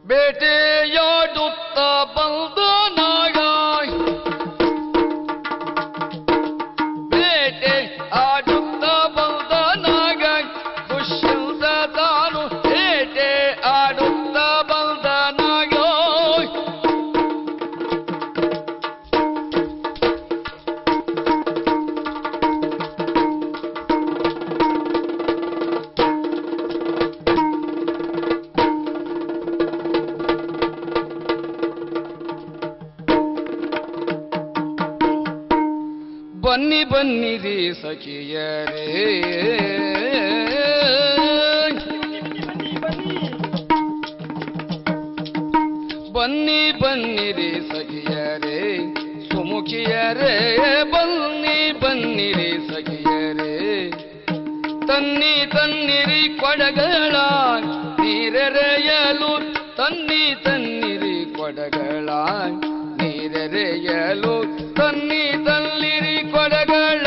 ಬೇಟೆಯಾಡುತ್ತ ಬಂದ ನಾಗ ಬೇಟೆ ಆಡುತ್ತ ಬಂದ ನಾಗ ದುಷ್ಯಂತ ತಾನು ಬೇಟೆ ಆಡುತ್ತ ಬಂದ ನಾಗ ಬನ್ನಿ ಬನ್ನಿರಿ ಸಖಿಯರೇ ಬನ್ನಿ ಬನ್ನಿರಿ ಸಖಿಯರೇ ಸುಮುಖಿಯರೇ ಬನ್ನಿ ಬನ್ನಿರಿ ಸಖಿಯರೇ ತನ್ನಿ ತನ್ನಿರಿ ಕೊಡಗಳ ನೀರೆರೆಯಲು ತನ್ನಿ ತನ್ನಿರಿ ಕೊಡಗಳ ನೀರೆರೆಯಲು ತನ್ನಿ ತನ್ನಿರಿ ಕೊಡಗಳ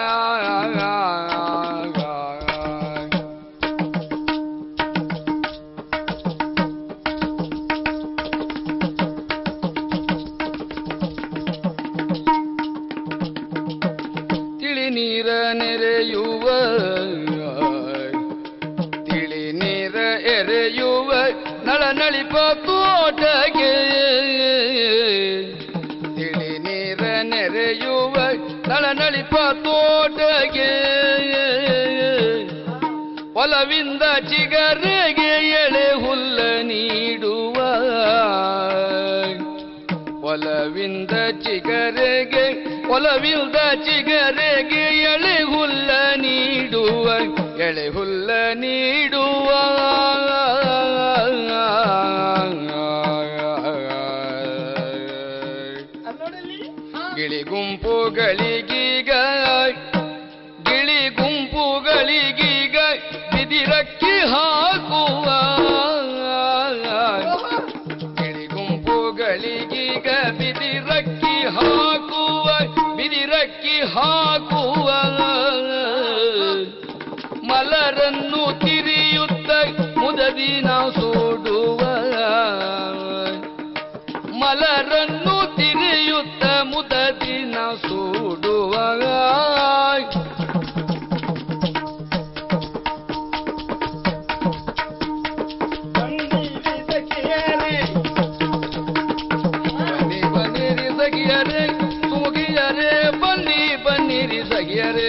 ತಿಳಿ ನೀರ ನೆರೆಯುವ ತಿಳಿ ನೀರ ಎರೆಯುವ ನಳ ನಳಿಪ ತೋಟಗೆ ತಿಳಿ ನೀರ ನೆರೆಯುವ ನಳ ನಳಿಪ ತೋಟಗೆ ಒಲವಿಂದ ಚಿಗರೆಗೆ ಎಳೆ ಹುಲ್ಲ ನೀಡುವ ಒಲವಿಂದ ಚಿಗರೆಗೆ ಒಲವಿಲ್ದ ಚಿಗರೆಗೆ ಎಳೆ ಹುಲ್ಲ ನೀಡುವ ಎಳೆ ಹುಲ್ಲ ನೀಡುವ ಗಿಳಿ ಗುಂಪುಗಳಿಗೀಗ ಗಿಳಿ ಗುಂಪುಗಳಿಗೀಗ ಬಿದಿರಕ್ಕಿ ಹಾಕುವ ಗಿಳಿ ಗುಂಪುಗಳಿಗೀಗ ಬಿದಿರಕ್ಕಿ ಹಾಕುವ ಬಿದಿರಕ್ಕಿ ಹಾಕುವ ಮಲರನ್ನು ತಿರಿಯುತ್ತ ಮುದದಿನ ಸೋಡುವ ಮಲರನ್ನು ತಿರಿಯುತ್ತ ಮುದದಿನ ಸೂಡುವ ಬನ್ನಿ ಬನ್ನಿರಿ ಸಗಿಯರೆ ಸುಗಿಯರೆ ಬನ್ನಿ ಬನ್ನಿರಿ ಸಗಿಯರೆ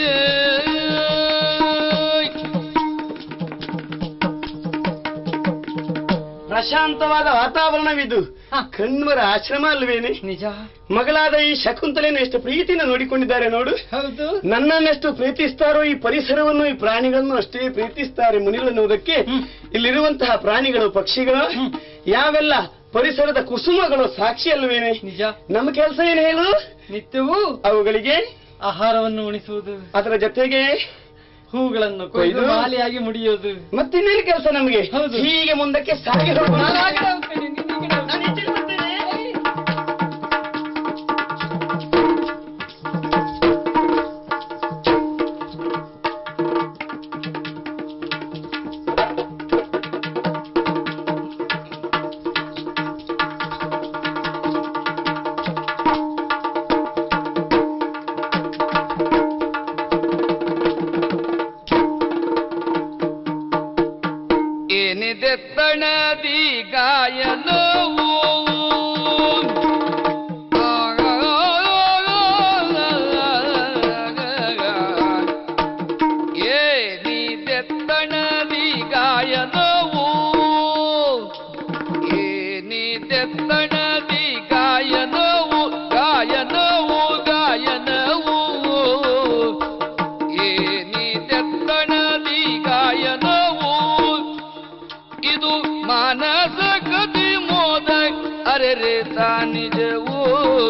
ಪ್ರಶಾಂತವಾದ ವಾತಾವರಣವಿದು ಕಣ್ವರ ಆಶ್ರಮ ಅಲ್ವೇನೆ ನಿಜ ಮಗಳಾದ ಈ ಶಕುಂತಲೆಯನ್ನು ಎಷ್ಟು ಪ್ರೀತಿನ ನೋಡಿಕೊಂಡಿದ್ದಾರೆ ನೋಡು ಹೌದು ನನ್ನನ್ನೆಷ್ಟು ಪ್ರೀತಿಸ್ತಾರೋ ಈ ಪರಿಸರವನ್ನು ಈ ಪ್ರಾಣಿಗಳನ್ನು ಅಷ್ಟೇ ಪ್ರೀತಿಸ್ತಾರೆ ಮುನಿಗಳನ್ನುವುದಕ್ಕೆ ಇಲ್ಲಿರುವಂತಹ ಪ್ರಾಣಿಗಳು ಪಕ್ಷಿಗಳು ಯಾವೆಲ್ಲ ಪರಿಸರದ ಕುಸುಮಗಳು ಸಾಕ್ಷಿ ಅಲ್ವೇನೆ ನಿಜ ನಮ್ಮ ಕೆಲಸ ಏನು ಹೇಳು ನಿತ್ಯವೂ ಅವುಗಳಿಗೆ ಆಹಾರವನ್ನು ಉಣಿಸುವುದು ಅದರ ಜೊತೆಗೆ ಹೂಗಳನ್ನು ಕೊಯ್ದು ಕೊಯ್ದು ಮಾಲೆಯಾಗಿ ಮುಡಿಯೋದು ಮತ್ತಿನ್ನೇನು ಕೆಲಸ ನಮಗೆ ಹೌದು. ಹೀಗೆ ಮುಂದಕ್ಕೆ ಸಾಗಿ ಹೋಗೋಣ. ನಾನು ಆ ಕಡೆ ಹೋಗ್ತೇನೆ, ನೀನು ಈ ಕಡೆ ಹೋಗು. ನಾನು ಈಚೆಗೆ ಬರ್ತೇನೆ. ಏನಿದೆ ತಣದಿ ಗಾಯನವು ಏನಿದೆ ತಣದಿ ಗಾಯನವು ಏನಿದೆ ತಣದಿ ಗಾಯನವು ಗಾಯನವು ಗಾಯನವು ಏನಿದೆ ತಣದಿ ಗಾಯನವು ಇದು ಮಾನಸ ಗತಿ ಮೋದ ಅರೆರೆ ತಾನಿಜವು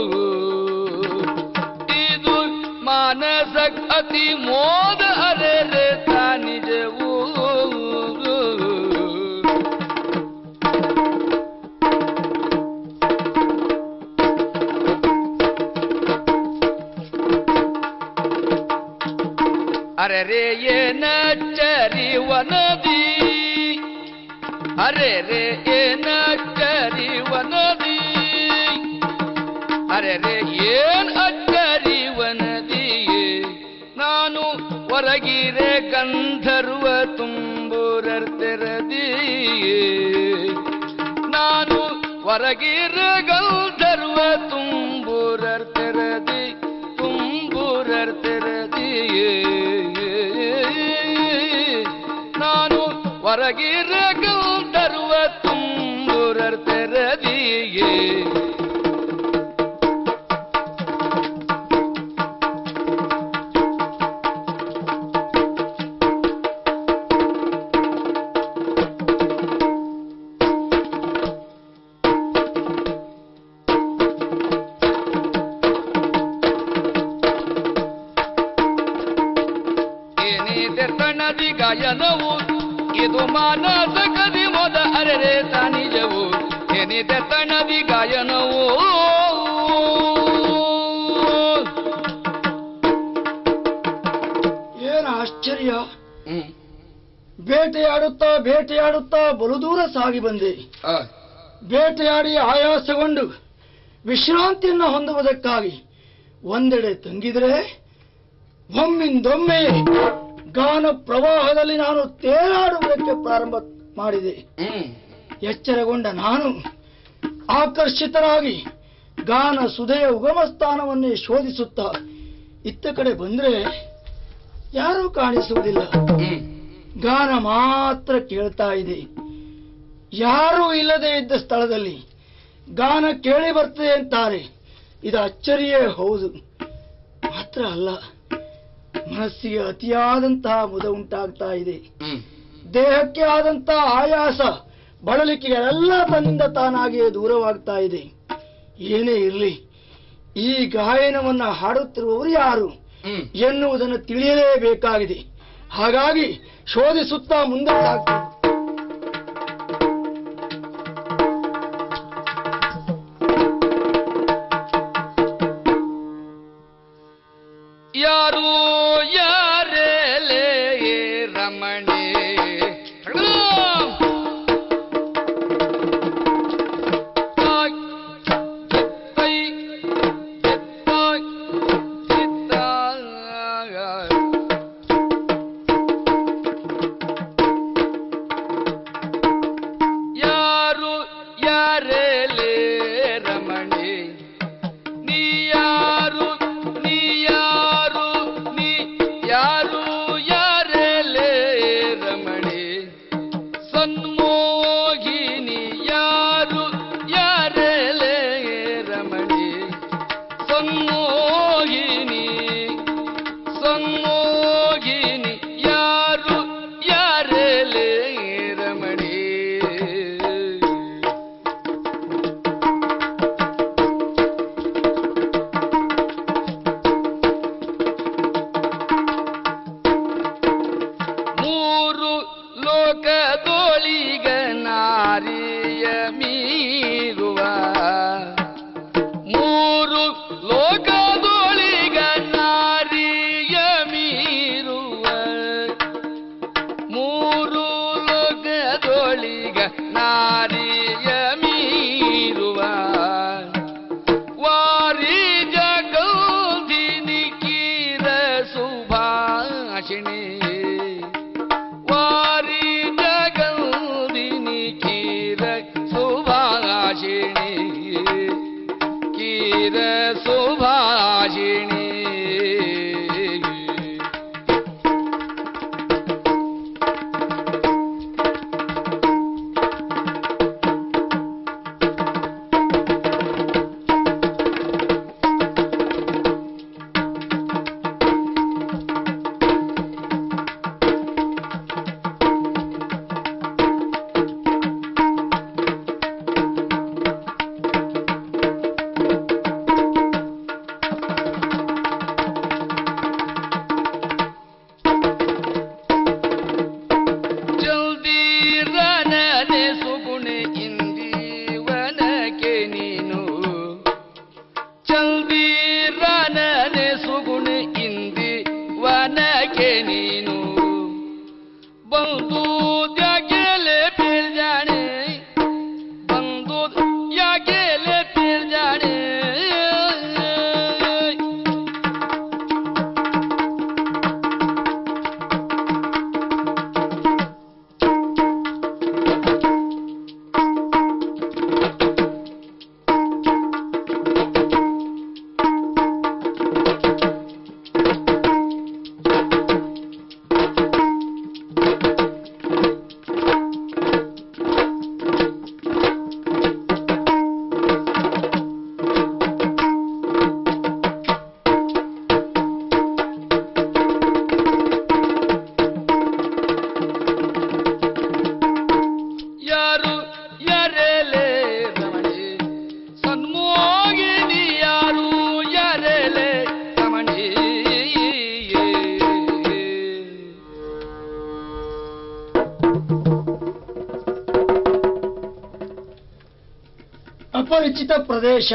ಇದು ಮಾನಸ ಅತಿ ಮೋದ ಅರೆರೆ ತಾನಿಜವು ಅರೆರೆ ಏನ ಚರಿವ ನದಿ ಅರೆ ರೇ ಏನ ಕರಿವನದಿ ಅರೆ ರೇ ಏನ್ ಅಕ್ಕರಿವನದಿಯೇ ನಾನು ಹೊರಗಿರೆ ಗಂಧರ್ವ ತುಂಬುರರ್ತೆರದಿಯೇ ನಾನು ಹೊರಗಿರ ಗಂಧರ್ವ ತುಂಬುರರ್ತೆರದಿ ತುಂಬುರರ್ತೆರದಿಯೇ ನಾನು ಹೊರಗಿರ ಗಂಧರ್ವ ತುಂಬುರರ್ತೆರದಿಯೇ ಏನಿದೆ ತಣ್ಣದಿ ಗಾಯನವು ಇದು ಮಾನಸ ಕದಿ ಮೊದ ಅರೆರೆ ತಾನಿಜವು ಏನಿದೆ ತಣ್ಣದಿ ಗಾಯನವು ಏನು ಆಶ್ಚರ್ಯ ಹ್ಮ್. ಬೇಟೆಯಾಡುತ್ತಾ ಬೇಟೆಯಾಡುತ್ತಾ ಬಲು ದೂರ ಸಾಗಿ ಬಂದೆ ಆ, ಬೇಟೆಯಾಡಿ ಆಯಾಸಗೊಂಡು ವಿಶ್ರಾಂತಿಯನ್ನು ಹೊಂದುವುದಕ್ಕಾಗಿ ಒಂದೆಡೆ ತಂಗಿದರೆ ಒಮ್ಮಿಂದೊಮ್ಮೆ ಗಾನ ಪ್ರವಾಹದಲ್ಲಿ ನಾನು ತೇಲಾಡುವುದಕ್ಕೆ ಪ್ರಾರಂಭ ಮಾಡಿದೆ ಹ್ಮ್. ಎಚ್ಚರಗೊಂಡ ನಾನು ಆಕರ್ಷಿತರಾಗಿ ಗಾನ ಸುಧೆಯ ಉಗಮ ಸ್ಥಾನವನ್ನೇ ಶೋಧಿಸುತ್ತಾ ಇತ್ತ ಕಡೆ ಬಂದ್ರೆ ಯಾರೂ ಕಾಣಿಸುವುದಿಲ್ಲ ಹ್ಮ್. ಗಾನ ಮಾತ್ರ ಕೇಳ್ತಾ ಇದೆ ಯಾರೂ ಇಲ್ಲದೆ ಇದ್ದ ಸ್ಥಳದಲ್ಲಿ ಗಾನ ಕೇಳಿ ಬರ್ತದೆ ಅಂತಾರೆ ಇದು ಅಚ್ಚರಿಯೇ ಹೌದು ಮಾತ್ರ ಅಲ್ಲ ಮನಸ್ಸಿಗೆ ಅತಿಯಾದಂತಹ ಮುದ ಉಂಟಾಗ್ತಾ ಇದೆ ಹ್ಮ್. ದೇಹಕ್ಕೆ ಆದಂತಹ ಆಯಾಸ ಬಳಲಿಕೆ ಎಲ್ಲ ತನ್ನಿಂದ ತಾನಾಗಿಯೇ ದೂರವಾಗ್ತಾ ಇದೆ ಏನೇ ಇರಲಿ ಈ ಗಾಯನವನ್ನ ಹಾಡುತ್ತಿರುವವರು ಯಾರು ಹ್ಮ್. ಎನ್ನುವುದನ್ನು ತಿಳಿಯಲೇಬೇಕಾಗಿದೆ ಹಾಗಾಗಿ ಶೋಧಿಸುತ್ತಾ ಮುಂದೆ ಸಾಗ್ತೀನಿ ಯಾರು ಯಾರೇಲೆ ರಮಣೆ ಯಾರು ಯಾರೇಲೆ ರಮಣೆ ನೀ ಯಾರು ನೀ ಯಾರು ನೀ ಯಾರು ಯಾರೆಲೆ ರಮಣಿ ಸನ್ಮೋಹಿನಿ ಯಾರು ಯಾರೆಲೆ ರಮಣಿ ಸನ್ಮೋಹಿನಿ ಸನ್ಮೋಹಿನಿ ಯಾರು ಯಾರೆಲೆ ರಮಣಿ ಮೂರು ಲೋಕದೋಳಿಗ ನಾರಿಯ ಮೀರುವ ಮೂರು ಲೋಕದೋಳಿಗ ನಾರಿಯ ಮೀರುವ ಮೂರು ಲೋಕದೋಳಿಗ ನಾರಿಯ ಮೀರುವ ವಾರಿ ಜಗೌದಿನಿ ಕೀರ ಸುಭಾಷಿಣಿ ವಾರಿ ಜಗೌದಿನಿ ಕೀರ ಸುಭಾಷಿಣಿ ಕೀರ ಸುಭಾಷಿಣಿ ಜಲ್ದಿ ರನನೆ ಸುಗುಣೆ ಇಂದೀವನಕ್ಕೆ ನೀನು ಜಲ್ದಿ ರನನೆ ಸುಗುಣೆ ಇಂದಿ ವನಕ್ಕೆ ನೀನು ಬಂದು ತ್ಯಾಗೆಲೆ ಜಾಣೆ ಅಪರಿಚಿತ ಪ್ರದೇಶ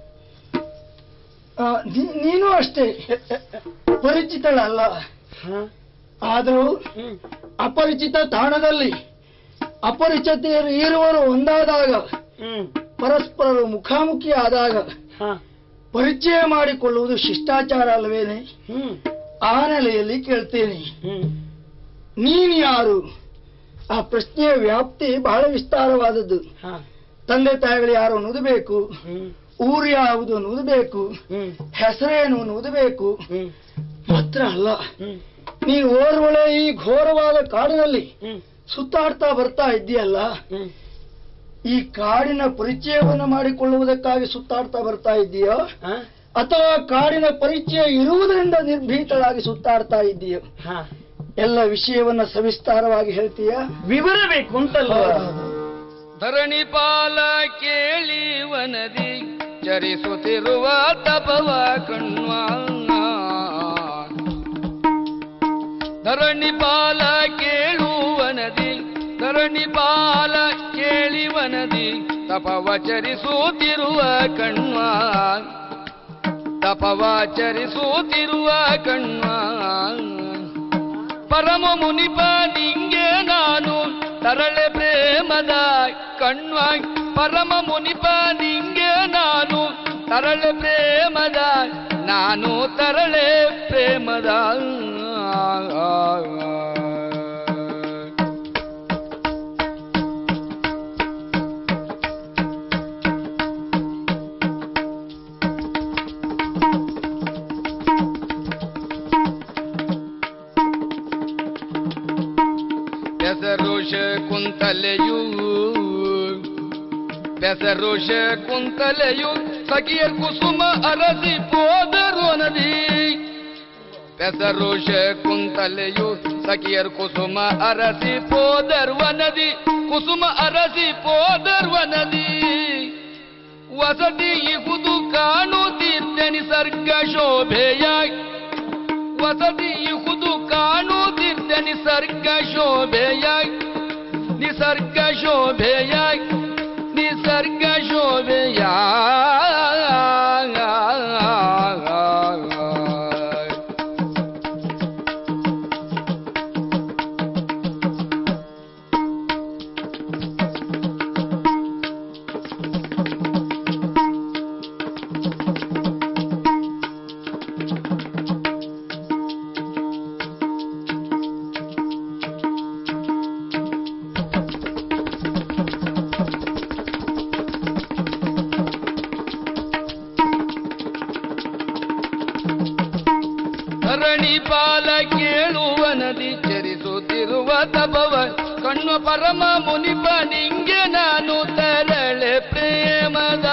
ಆ, ನೀ- ನೀನು ಅಷ್ಟೇ ಪರಿಚಿತಳಲ್ಲ ಹಾ ಆದರೂ ಹ್ಮ್ ಅಪರಿಚಿತ ತಾಣದಲ್ಲಿ ಅಪರಿಚಿತರು ಇರುವರು ಒಂದಾದಾಗ ಹ್ಮ್ ಪರಸ್ಪರರು ಮುಖಾಮುಖಿ ಆದಾಗ ಹಾ ಪರಿಚಯ ಮಾಡಿಕೊಳ್ಳುವುದು ಶಿಷ್ಟಾಚಾರ ಅಲ್ವೇನೆ ಹ್ಮ್ ಆ ನೆಲೆಯಲ್ಲಿ ಕೇಳ್ತೇನೆ ಹ್ಮ್ ನೀನು ಯಾರು ಆ ಪ್ರಶ್ನೆಯ ವ್ಯಾಪ್ತಿ ಬಹಳ ವಿಸ್ತಾರವಾದದ್ದು ಹಾ ತಂದೆ ತಾಯಿಗಳು ಯಾರು ಅನ್ನೋದು ಬೇಕು ಹ್ಮ್ ಊರು ಯಾವುದು ಅನ್ನೋದು ಬೇಕು ಹ್ಮ್ ಹೆಸರೇನು ಅನ್ನೋದು ಬೇಕು ಹ್ಮ್ ಮಾತ್ರ ಅಲ್ಲ ಹ್ಮ್ ನೀನು ಓರ್ವಳೆ ಈ ಘೋರವಾದ ಕಾಡಿನಲ್ಲಿ ಹ್ಮ್ ಸುತ್ತಾಡ್ತಾ ಬರ್ತಾ ಇದ್ದೀಯಲ್ಲ ಹ್ಮ್ ಈ ಕಾಡಿನ ಪರಿಚಯವನ್ನು ಮಾಡಿಕೊಳ್ಳುವುದಕ್ಕಾಗಿ ಸುತ್ತಾಡ್ತಾ ಬರ್ತಾ ಇದ್ದೀಯೋ ಹಾ ಅಥವಾ ಕಾಡಿನ ಪರಿಚಯ ಇರುವುದರಿಂದ ನಿರ್ಭೀತಳಾಗಿ ಸುತ್ತಾಡ್ತಾ ಇದ್ದೀಯೋ ಹಾ ಎಲ್ಲ ವಿಷಯವನ್ನ ಸವಿಸ್ತಾರವಾಗಿ ಹೇಳ್ತೀಯ ವಿವರ ಬೇಕು ಅಂತಲ್ವಾ ಧರಣಿ ಪಾಲ ಕೇಳಿ ವನದಿ ಚರಿಸುತ್ತಿರುವ ತಪವ ಕಣ್ವ ಧರಣಿ ಪಾಲ ಕೇಳುವನದಿ ಧರಣಿ ಪಾಲ ಕೇಳಿವನದಿ ತಪವ ಚರಿಸುತ್ತಿರುವ ಕಣ್ವ ತಪವ ಚರಿಸುತ್ತಿರುವ ಕಣ್ವ ಪರಮ ಮುನಿಪ ನಿಂಗೆ ನಾನು ತರಳೆ ಪ್ರೇಮದ ಕಣ್ವ ಪರಮ ಮುನಿಪ ನಿಂಗೆ ನಾನು ತರಳೆ ಪ್ರೇಮದ ನಾನು ತರಳೆ ಪ್ರೇಮದ ಬೆಸರುಷ ಕುಂತಲೆಯು ಬೆಸರುಷ ಕುಂತಲೆಯು ಸಖಿಯ ಕುಸುಮ ಅರಸಿ ಪೋದರು ನದಿ ಬೆಸರುಷ ಕುಂತಲೆಯು ಸಖಿಯರ್ ಕುಸುಮ ಅರಸಿ ಪೋದರ್ವ ನದಿ ಕುಸುಮ ಅರಸಿ ಪೋದರ್ವ ನದಿ ವಸತಿ ಇಹುದು ಕಾಣುತ್ತಿದ್ದೆನಿ ಸರ್ಗ ಶೋಭೆಯಾಗಿ ವಸತಿ ಇಹುದು ಕಾಣುತ್ತಿದ್ದ ನಿಸರ್ಗ ಶೋಭೆಯಾಗಿ ನಿಸರ್ಗ ಶೋಭೆಯಾಗಿ ನಿಸರ್ಗ ಶೋಭೆಯ ಧರಣಿ ಪಾಲ ಕೇಳುವ ನದಿ ಚರಿಸುತ್ತಿರುವ ತಪವ ಕಣ್ಣು ಪರಮ ಮುನಿಪ ನಿಂಗೆ ನಾನು ತರಳೆ ಪ್ರೇಮದ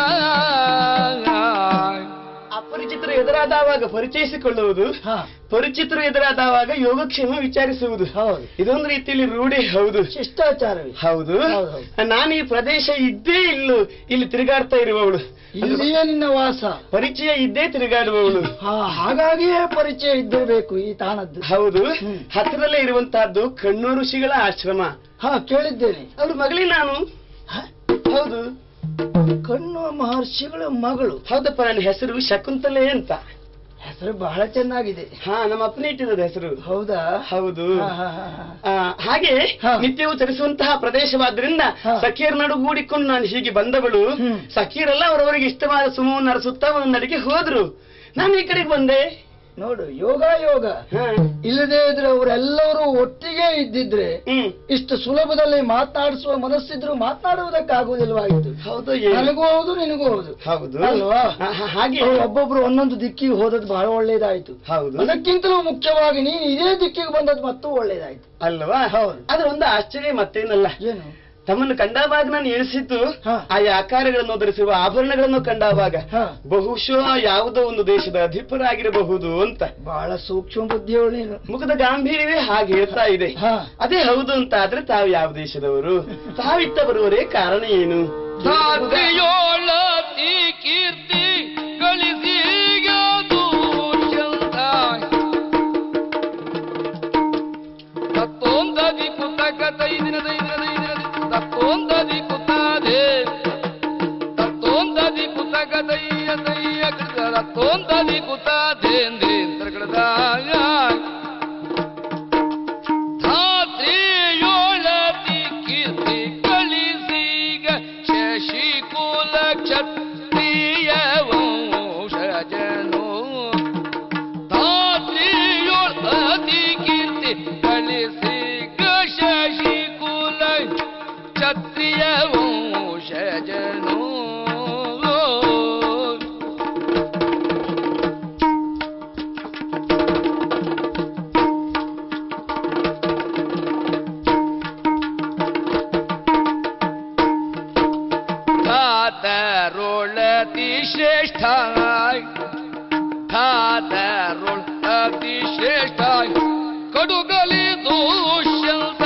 ಅಪರಿಚಿತರು ಎದುರಾದವಾಗ ಪರಿಚಯಿಸಿಕೊಳ್ಳುವುದು ಹಾ ಪರಿಚಿತರು ಎದುರಾದವಾಗ ಯೋಗಕ್ಷೇಮ ವಿಚಾರಿಸುವುದು ಹೌದು ಇದೊಂದು ರೀತಿಯಲ್ಲಿ ರೂಢಿ ಹೌದು ಶಿಷ್ಟಾಚಾರವೇ ಹೌದು ಹೌದು, ಹೌದು. ನಾನು ಈ ಪ್ರದೇಶ ಇದ್ದೇ ಇಲ್ಲು ಇಲ್ಲಿ ತಿರುಗಾಡ್ತಾ ಇರುವವಳು ಇಲ್ಲಿಯೇ ನಿನ್ನ ವಾಸ ಪರಿಚಯ ಇದ್ದೇ ತಿರುಗಾಡುವವಳು ಹಾ ಹಾಗಾಗಿಯೇ ಪರಿಚಯ ಇದ್ದಿರಬೇಕು ಈ ತಾಣದ್ದು ಹೌದು ಹ್ಮ್. ಹತ್ತಿರದಲ್ಲೇ ಇರುವಂತಹದ್ದು ಕಣ್ಣೂರು ಋಷಿಗಳ ಆಶ್ರಮ ಹಾ ಕೇಳಿದ್ದೇನೆ ಅವ್ರ ಮಗಳೇ ನಾನು ಹ? ಹೌದು ಕಣ್ಣು ಮಹರ್ಷಿಗಳ ಮಗಳು ಹೌದಪ್ಪ ನನ್ನ ಹೆಸರು ಶಕುಂತಲೆ ಅಂತ ಹೆಸರು ಬಹಳ ಚೆನ್ನಾಗಿದೆ ಹಾ ನಮ್ಮ ಅಪ್ಪನೇ ಇಟ್ಟಿರೋದು ಹೆಸರು ಹೌದಾ ಹೌದು ಹಾ, ಹಾ, ಹಾ, ಹಾ. ಆ, ಹಾಗೆ ಹಾ. ನಿತ್ಯವೂ ಚಲಿಸುವಂತಹ ಪ್ರದೇಶವಾದ್ರಿಂದ ಹಾ. ಸಖಿಯರ ನಡುಗೂಡಿಕೊಂಡು ನಾನು ಹೀಗೆ ಬಂದವಳು ಹ್ಮ್. ಸಖಿಯರೆಲ್ಲ ಅವರವರಿಗೆ ಇಷ್ಟವಾದ ಸುಮವನ್ನು ಅರಸುತ್ತಾ ಒಂದು ನಡಿಗೆ ಹೋದ್ರು ನಾನು ಈ ಕಡೆಗೆ ಬಂದೆ ನೋಡು ಯೋಗ ಯೋಗ ಹಾ. ಇಲ್ಲದೆ ಇದ್ರೆ ಅವರೆಲ್ಲರೂ ಒಟ್ಟಿಗೆ ಇದ್ದಿದ್ರೆ ಹ್ಮ್ ಇಷ್ಟು ಸುಲಭದಲ್ಲಿ ಮಾತನಾಡಿಸುವ ಮನಸ್ಸಿದ್ರು ಮಾತನಾಡುವುದಕ್ಕಾಗುವುದಿಲ್ವಾಗಿತ್ತು ಹೌದು ಏನು? ನನಗೂ ಹೌದು ನಿನಗೂ ಹೌದು ಹೌದು ಅಲ್ವಾ? ಹಾ, ಹಾ, ಹಾಗೆ ಅವ್ರು ಒಬ್ಬೊಬ್ರು ಒಂದೊಂದು ದಿಕ್ಕಿಗೆ ಹೋದದ್ದು ಬಹಳ ಒಳ್ಳೇದಾಯ್ತು ಹೌದು ಅದಕ್ಕಿಂತಲೂ ಮುಖ್ಯವಾಗಿ ನೀನು ಇದೇ ದಿಕ್ಕಿಗೆ ಬಂದದ್ದು ಮತ್ತೂ ಒಳ್ಳೇದಾಯ್ತು ಅಲ್ವಾ ಹೌದು. ಆದ್ರೆ ಒಂದು ಆಶ್ಚರ್ಯ ಮತ್ತೇನಲ್ಲ ಏನು ತಮ್ಮನ್ನು ಕಂಡಾವಾಗ ನಾನು ಎಣಿಸಿದ್ದು ಹಾ. ಆಯಾ ಆಕಾರಗಳನ್ನು ಧರಿಸಿರುವ ಆಭರಣಗಳನ್ನು ಕಂಡಾವಾಗ ಹಾ. ಬಹುಶಃ ಯಾವುದೋ ಒಂದು ದೇಶದ ಅಧಿಪರಾಗಿರಬಹುದು ಅಂತ ಬಹಳ ಸೂಕ್ಷ್ಮ ಬುದ್ಧಿಯವಳು ನೀನು ಮುಖದ ಗಾಂಭೀರ್ಯವೇ ಹಾಗೆ ಹೇಳ್ತಾ ಇದೆ ಹಾ ಅದೇ ಹೌದು ಅಂತ ಆದ್ರೆ ತಾವು ಯಾವ ದೇಶದವರು ತಾವಿತ್ತ ಬರುವರೇ ಕಾರಣ ಏನು ಸಾತ್ರಿಯೋಳತಿ ಕೀರ್ತಿ ಗಳಿಸಿಗದು ಚಂದ ತತ್ತೋಂದದಿ ಕುತಕ ದೈದಿನ ದೈದಿನ ದೈದಿನ ತತ್ತೋಂದದಿ ಕುತಾದೆ ತತ್ತೋಂದ ತೋಂತದಿ ಕುತ ದೇಂದ್ರೇಂದ್ರಗಳದಾಗ ಧಾತ್ರಿಯೋಳತಿ ಕೀರ್ತಿ ಕಳಿಸೀಗ ಶಶಿಕುಲ ಕ್ಷತ್ರಿಯ ವಂಶಜನೋ ಧಾತ್ರಿಯೋಳತಿ ಕೀರ್ತಿ ಕಳಿಸೀಗ ಶಶಿಕುಲ ಕ್ಷತ್ರಿಯ ವಂಶಜನೋ ಧಾತರೋಳತಿ ಶ್ರೇಷ್ಠ ಧಾತರೋಳತಿ ಶ್ರೇಷ್ಠ ಕಡುಗಲಿ ದೂಷ್ಯಂತ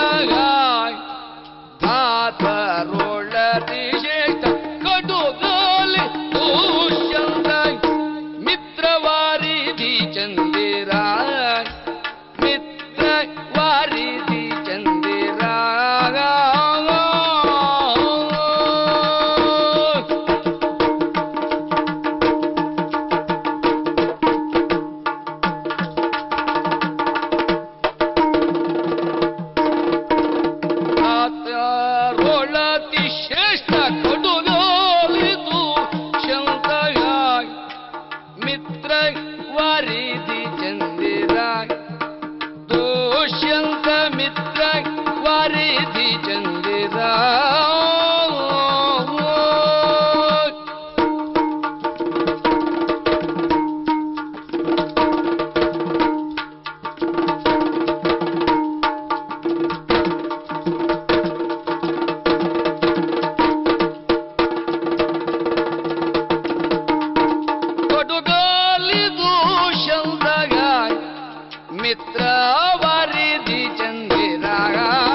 ಧಾತರೋಳತಿ ಶ್ರೇಷ್ಠ ಕಡುಗಲಿ ದೂಷ್ಯಂತ ಮಿತ್ರವಾರಿಧಿ ಚಂದಿರ ಮಿತ್ರ ವಾರಿಧಿ ಚಂದಿರ ರೋಳತಿ ಶ್ರೇಷ್ಠ ಕಡುಗೋಲಿದು ಶಂಕರಾಯ್ ಮಿತ್ರ ವಾರಿಧಿ ಚಂದಿರಾಯ್ ದೋಷ್ಯಂತ ಮಿತ್ರ ವಾರಿಧಿ ಚಂದಿರಾಯ್ ಕೊಡುಗಾಲಿದು ಶಂದಗಾಯ್ ಮಿತ್ರ ವಾರಿಧಿ ಚಂದಿರಾಗ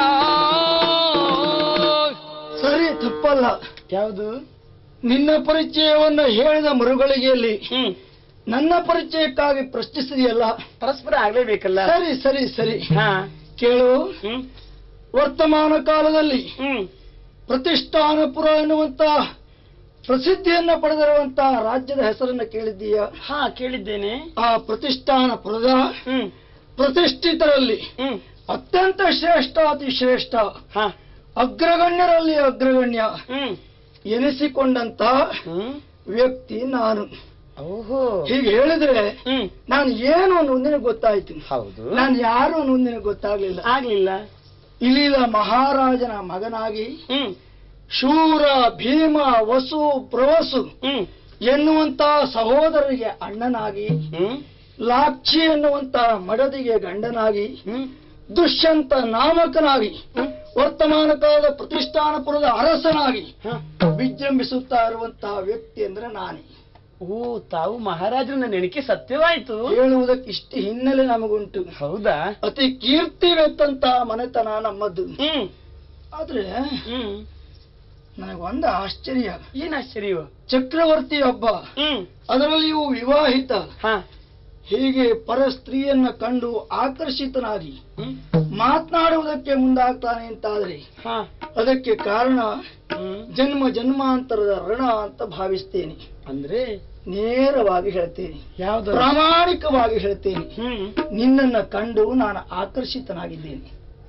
ಸರಿ ತಪ್ಪಲ್ಲ ಯಾವುದು ನಿನ್ನ ಪರಿಚಯವನ್ನು ಹೇಳಿದ ಮರುಗಳಿಗೆಯಲ್ಲಿ ಹ್ಮ್ ನನ್ನ ಪರಿಚಯಕ್ಕಾಗಿ ಪ್ರಶ್ನಿಸಿದೆಯಲ್ಲ ಪರಸ್ಪರ ಆಗ್ಲೇಬೇಕಲ್ಲ ಸರಿ ಸರಿ ಸರಿ ಹಾ ಕೇಳು ಹ್ಮ್ ವರ್ತಮಾನ ಕಾಲದಲ್ಲಿ ಹ್ಮ್ ಪ್ರತಿಷ್ಠಾನಪುರ ಎನ್ನುವಂತ ಪ್ರಸಿದ್ಧಿಯನ್ನ ಪಡೆದಿರುವಂತ ರಾಜ್ಯದ ಹೆಸರನ್ನ ಕೇಳಿದ್ದೀಯ ಹಾ ಕೇಳಿದ್ದೇನೆ ಆ ಪ್ರತಿಷ್ಠಾನಪುರದ ಹ್ಮ್ ಪ್ರತಿಷ್ಠಿತರಲ್ಲಿ ಹ್ಮ್ ಅತ್ಯಂತ ಶ್ರೇಷ್ಠ ಅತಿ ಶ್ರೇಷ್ಠ ಹಾ ಅಗ್ರಗಣ್ಯರಲ್ಲಿ ಅಗ್ರಗಣ್ಯ ಹ್ಮ್ ಎನಿಸಿಕೊಂಡಂತ ಹ್ಮ್ ವ್ಯಕ್ತಿ ನಾನು ಓಹೋ ಹೀಗೆ ಹೇಳಿದ್ರೆ ಹ್ಮ್ ನಾನು ಏನು ಅನ್ನೋದು ನಿನಗೆ ಗೊತ್ತಾಯ್ತು ಹೌದು ನಾನು ಯಾರು ಅನ್ನೋದು ನಿನಗೆ ಗೊತ್ತಾಗ್ಲಿಲ್ಲ ಆಗ್ಲಿಲ್ಲ ಇಲ್ಲಿದ ಮಹಾರಾಜನ ಮಗನಾಗಿ ಹ್ಮ್ ಶೂರ ಭೀಮ ವಸು ಪ್ರವಸು ಹ್ಮ್ ಎನ್ನುವಂತ ಸಹೋದರರಿಗೆ ಅಣ್ಣನಾಗಿ ಹ್ಮ್ ಲಾಕ್ಷಿ ಎನ್ನುವಂತ ಮಡದಿಗೆ ಗಂಡನಾಗಿ ಹ್ಮ್ ದುಷ್ಯಂತ ನಾಮಕನಾಗಿ ಹ್ಮ್. ವರ್ತಮಾನ ಕಾಲದ ಪ್ರತಿಷ್ಠಾನಪುರದ ಅರಸನಾಗಿ ಹ. ವಿಜೃಂಭಿಸುತ್ತಾ ಇರುವಂತಹ ವ್ಯಕ್ತಿ ಅಂದ್ರೆ ನಾನೇ ಓ ತಾವು ಮಹಾರಾಜನ ನೆನಕೆ ಸತ್ಯವಾಯ್ತು ಹೇಳುವುದಕ್ಕೆ ಇಷ್ಟು ಹಿನ್ನೆಲೆ ನಮಗುಂಟು ಹೌದಾ ಅತಿ ಕೀರ್ತಿವೆತ್ತಂತ ಮನೆತನ ನಮ್ಮದು ಹ್ಮ್ ಆದ್ರೆ ಹ್ಮ್ ನನಗೊಂದು ಆಶ್ಚರ್ಯ ಏನ್ ಆಶ್ಚರ್ಯ ಚಕ್ರವರ್ತಿ ಹಬ್ಬ ಹ್ಮ್ ಅದರಲ್ಲಿಯೂ ವಿವಾಹಿತ ಹಾ ಹೀಗೆ ಪರ ಸ್ತ್ರೀಯನ್ನ ಕಂಡು ಆಕರ್ಷಿತನಾಗಿ ಹ್ಮ್ ಮಾತನಾಡುವುದಕ್ಕೆ ಮುಂದಾಗ್ತಾನೆ ಅಂತಾದ್ರೆ ಹಾ ಅದಕ್ಕೆ ಕಾರಣ ಹ್ಮ್ ಜನ್ಮ ಜನ್ಮಾಂತರದ ಋಣ ಅಂತ ಭಾವಿಸ್ತೇನೆ ಅಂದ್ರೆ ನೇರವಾಗಿ ಹೇಳ್ತೇನೆ ಯಾವ್ದು ಪ್ರಾಮಾಣಿಕವಾಗಿ ಹೇಳ್ತೇನೆ ಹ್ಮ್ ನಿನ್ನನ್ನ ಕಂಡು ನಾನು ಆಕರ್ಷಿತನಾಗಿದ್ದೇನೆ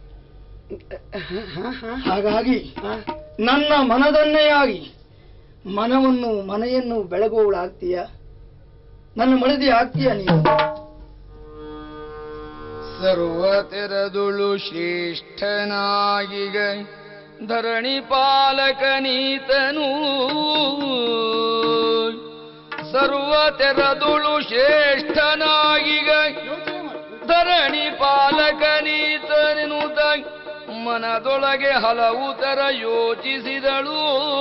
ಹಾ, ಹಾ, ಹಾಗಾಗಿ ಹಾ. ನನ್ನ ಮನದನ್ನೆಯಾಗಿ ಮನವನ್ನು ಮನೆಯನ್ನು ಬೆಳಗುವಳಾಗ್ತೀಯ ನನ್ನ ಮಳದಿ ಆಗ್ತೀಯ ನೀನು ಸರ್ವ ತೆರದುಳು ಶ್ರೇಷ್ಠನಾಗಿಗ ಧರಣಿ ಪಾಲಕನೀತನು ಸರ್ವ ತೆರದುಳು ಶ್ರೇಷ್ಠನಾಗಿಗ ಧರಣಿ ಪಾಲಕನೀತನೆನುತ ಮನದೊಳಗೆ ಹಲವು ತರ ಯೋಚಿಸಿದಳು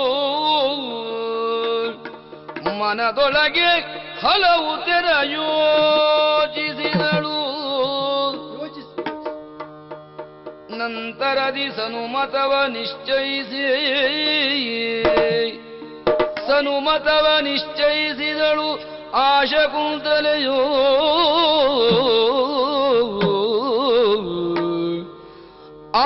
ಮನದೊಳಗೆ ಹಲವು ತರ ಯೋಚಿಸಿದಳು ನಂತರದಿ ಸನುಮತವ ನಿಶ್ಚಯಿಸಿ ಸನುಮತವ ನಿಶ್ಚಯಿಸಿದಳು ಆಶಕುಂತಲೆಯೋ ಆ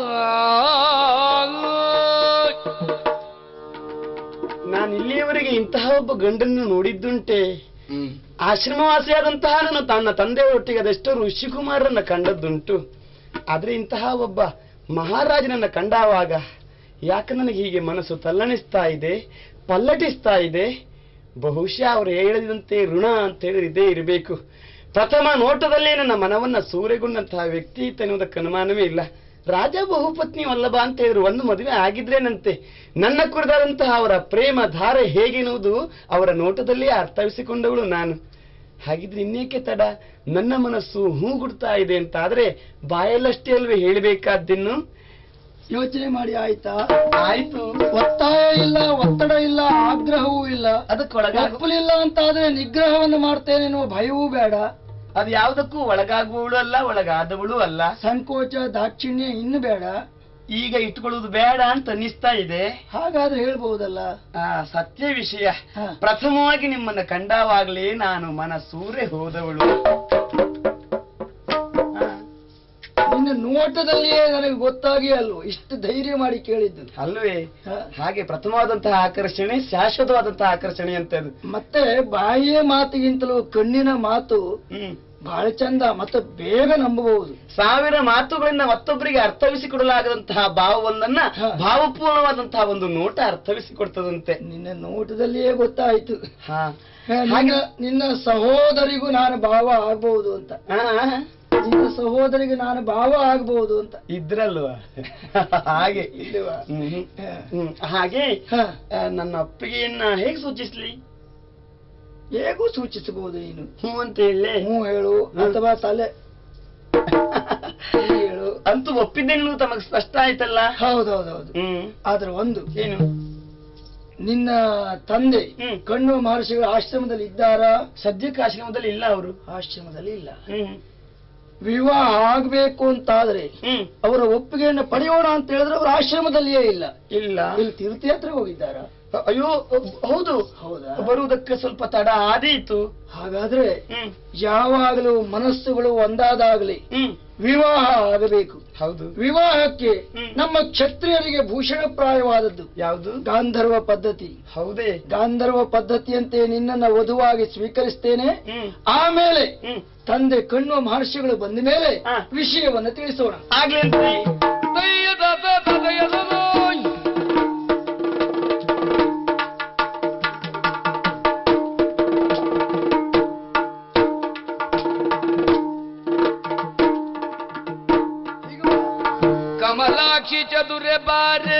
ನಾನು ಇಲ್ಲಿಯವರೆಗೆ ಇಂಥ ಅಂತಹ ಒಬ್ಬ ಗಂಡನ್ನು ನೋಡಿದ್ದುಂಟೆ ಆಶ್ರಮವಾಸಿಯಾದಂತಹ ನನ್ನ ತನ್ನ ತಂದೆಯೊಟ್ಟಿಗೆ ಅದೆಷ್ಟೋ ಋಷಿಕುಮಾರರನ್ನ ಕಂಡದ್ದುಂಟು ಆದ್ರೆ ಇಂತಹ ಒಬ್ಬ ಮಹಾರಾಜನನ್ನ ಕಂಡಾವಾಗ ಯಾಕೆ ನನಗೆ ಹೀಗೆ ಮನಸ್ಸು ತಲ್ಲಣಿಸ್ತಾ ಇದೆ ಪಲ್ಲಟಿಸ್ತಾ ಇದೆ ಬಹುಶಃ ಅವರು ಹೇಳಿದಂತೆ ಋಣ ಅಂತ ಹೇಳಿದ್ರೆ ಇದೇ ಇರಬೇಕು ಪ್ರಥಮ ನೋಟದಲ್ಲೇ ನನ್ನ ಮನವನ್ನ ಸೂರೆಗೊಂಡಂತಹ ವ್ಯಕ್ತಿ ಈತನ್ನುವುದಕ್ಕೆ ಅನುಮಾನವೇ ಇಲ್ಲ ರಾಜ ಬಹುಪತ್ನಿ ವಲ್ಲಭ ಅಂತ ಹೇಳಿದ್ರು ಒಂದು ಮದುವೆ ಆಗಿದ್ರೇನಂತೆ ನನ್ನ ಕುರಿತಾದಂತಹ ಅವರ ಪ್ರೇಮ ಧಾರೆ ಹೇಗೆನ್ನುವುದು ಅವರ ನೋಟದಲ್ಲೇ ಅರ್ಥವಿಸಿಕೊಂಡವಳು ನಾನು ಹಾಗಿದ್ರೆ ಇನ್ನೇಕೆ ತಡ ನನ್ನ ಮನಸ್ಸು ಹೂಗುಡ್ತಾ ಇದೆ ಅಂತ ಆದ್ರೆ ಬಾಯಲ್ಲಷ್ಟೇ ಅಲ್ವೇ ಹೇಳಬೇಕಾದ್ದನ್ನು ಯೋಚನೆ ಮಾಡಿ ಆಯ್ತಾ ಆಯ್ತು ಒತ್ತಾಯ ಇಲ್ಲ ಒತ್ತಡ ಇಲ್ಲ ಆಗ್ರಹವೂ ಇಲ್ಲ ಅದಕ್ಕೆ ಒಳಗಾಗ ಒಪ್ಪಲಿಲ್ಲ ಅಂತಾದ್ರೆ ನಿಗ್ರಹವನ್ನು ಮಾಡ್ತೇನೆ ಅನ್ನುವ ಭಯವೂ ಬೇಡ ಅದು ಯಾವುದಕ್ಕೂ ಒಳಗಾಗುವಳು ಅಲ್ಲ ಒಳಗಾದವಳು ಅಲ್ಲ ಸಂಕೋಚ ದಾಕ್ಷಿಣ್ಯ ಇನ್ನು ಬೇಡ ಈಗ ಇಟ್ಕೊಳ್ಳುವುದು ಬೇಡ ಅಂತ ಅನ್ನಿಸ್ತಾ ಇದೆ ಹಾಗಾದ್ರೆ ಹೇಳ್ಬಹುದಲ್ಲ ಆ ಸತ್ಯ ವಿಷಯ ಹ. ಪ್ರಥಮವಾಗಿ ನಿಮ್ಮನ್ನ ಕಂಡಾವಾಗ್ಲೇ ನಾನು ಮನಸೂರೆ ಹೋದವಳು ಆ, ನಿನ್ನ ನೋಟದಲ್ಲಿಯೇ ನನಗೆ ಗೊತ್ತಾಗಿ ಅಲ್ವೋ ಇಷ್ಟು ಧೈರ್ಯ ಮಾಡಿ ಕೇಳಿದ್ದು ಅಲ್ವೇ ಹ. ಹಾಗೆ ಪ್ರಥಮವಾದಂತಹ ಆಕರ್ಷಣೆ ಶಾಶ್ವತವಾದಂತಹ ಆಕರ್ಷಣೆ ಅಂತ ಅದು ಮತ್ತೆ ಬಾಯಿಯ ಮಾತಿಗಿಂತಲೂ ಕಣ್ಣಿನ ಮಾತು ಹ್ಮ್ ಬಹಳ ಚಂದ ಮತ್ತೆ ಬೇಗ ನಂಬಬಹುದು ಸಾವಿರ ಮಾತುಗಳಿಂದ ಮತ್ತೊಬ್ಬರಿಗೆ ಅರ್ಥವಿಸಿಕೊಡಲಾಗದಂತಹ ಭಾವವೊಂದನ್ನ ಹ. ಭಾವಪೂರ್ಣವಾದಂತಹ ಒಂದು ನೋಟ ಅರ್ಥವಿಸಿಕೊಡ್ತದಂತೆ ನಿನ್ನ ನೋಟದಲ್ಲಿಯೇ ಗೊತ್ತಾಯ್ತು ಹಾ ಹ, ನಿನ್ನ ನಿನ್ನ ಸಹೋದರಿಗೂ ನಾನು ಭಾವ ಆಗ್ಬಹುದು ಅಂತ ಆ, ನಿನ್ನ ಸಹೋದರಿಗೆ ನಾನು ಭಾವ ಆಗ್ಬಹುದು ಅಂತ ಇದ್ರಲ್ವಾ ಹಾಗೆ ಇಲ್ವಾ? ಹ್ಮ್, ಹ್ಮ್. ಹ. ಹ್ಮ್. ಹಾಗೆ ಹ, ಆ, ನನ್ನ ಅಪ್ಪಿಗೆಯನ್ನ ಹೇಗೆ ಸೂಚಿಸ್ಲಿ ಹೇಗೂ ಸೂಚಿಸಬಹುದು ನೀನು ಹ್ಞೂ ಅಂತ ಹೇಳಿ ಹ್ಞೂ ಹೇಳು ಅಥವಾ ತಲೆ ಹೀಗೆ ಹೇಳು ಅಂತೂ ಒಪ್ಪಿದ್ದೇನು ತಮಗ್ ಸ್ಪಷ್ಟ ಆಯ್ತಲ್ಲ ಹೌದೌದೌದು ಹ್ಮ್ ಆದ್ರೆ ಒಂದು ಏನು ನಿನ್ನ ತಂದೆ ಹ್ಮ್. ಕಣ್ಣು ಮಹರ್ಷಿಗಳ ಆಶ್ರಮದಲ್ಲಿ ಇದ್ದಾರಾ ಸದ್ಯಕ್ಕೆ ಆಶ್ರಮದಲ್ಲಿ ಇಲ್ಲ ಅವರು ಆಶ್ರಮದಲ್ಲಿ ಇಲ್ಲ ಹ್ಮ್ ವಿವಾಹ ಆಗ್ಬೇಕು ಅಂತಾದ್ರೆ ಹ್ಮ್ ಅವರ ಒಪ್ಪಿಗೆಯನ್ನು ಪಡೆಯೋಣ ಅಂತ ಹೇಳಿದ್ರೆ ಅವರ ಆಶ್ರಮದಲ್ಲಿಯೇ ಇಲ್ಲ ಇಲ್ಲ ಇಲ್ಲಿ ತೀರ್ಥಯಾತ್ರೆ ಹೋಗಿದ್ದಾರಾ ಅಯ್ಯೋ ಹೌದು ಹೌದಾ ಬರುವುದಕ್ಕೆ ಸ್ವಲ್ಪ ತಡ ಆದೀತು ಹಾಗಾದ್ರೆ ಹ್ಮ್ ಯಾವಾಗಲೂ ಮನಸ್ಸುಗಳು ಒಂದಾದಾಗಲಿ ಹ್ಮ್ ವಿವಾಹ ಆಗಬೇಕು ಹೌದು ವಿವಾಹಕ್ಕೆ ಹ್ಮ್. ನಮ್ಮ ಕ್ಷತ್ರಿಯರಿಗೆ ಭೂಷಣಪ್ರಾಯವಾದದ್ದು ಯಾವುದು ಗಾಂಧರ್ವ ಪದ್ಧತಿ ಹೌದೇ ಗಾಂಧರ್ವ ಪದ್ಧತಿಯಂತೆ ನಿನ್ನನ್ನ ವಧುವಾಗಿ ಸ್ವೀಕರಿಸ್ತೇನೆ ಹ್ಮ್ ಆಮೇಲೆ ಹ್ಮ್ ತಂದೆ ಕಣ್ಣು ಮಹರ್ಷಿಗಳು ಬಂದ ಮೇಲೆ ಹಾ. ವಿಷಯವನ್ನು ತಿಳಿಸೋಣ ಆಗ್ಲಿ ಅಂತ್ರಿ ತಯ್ಯದ ತದಯದನೋಯ್. ಕಮಲಾಕ್ಷಿ ಚದುರೆ ಬಾರೆ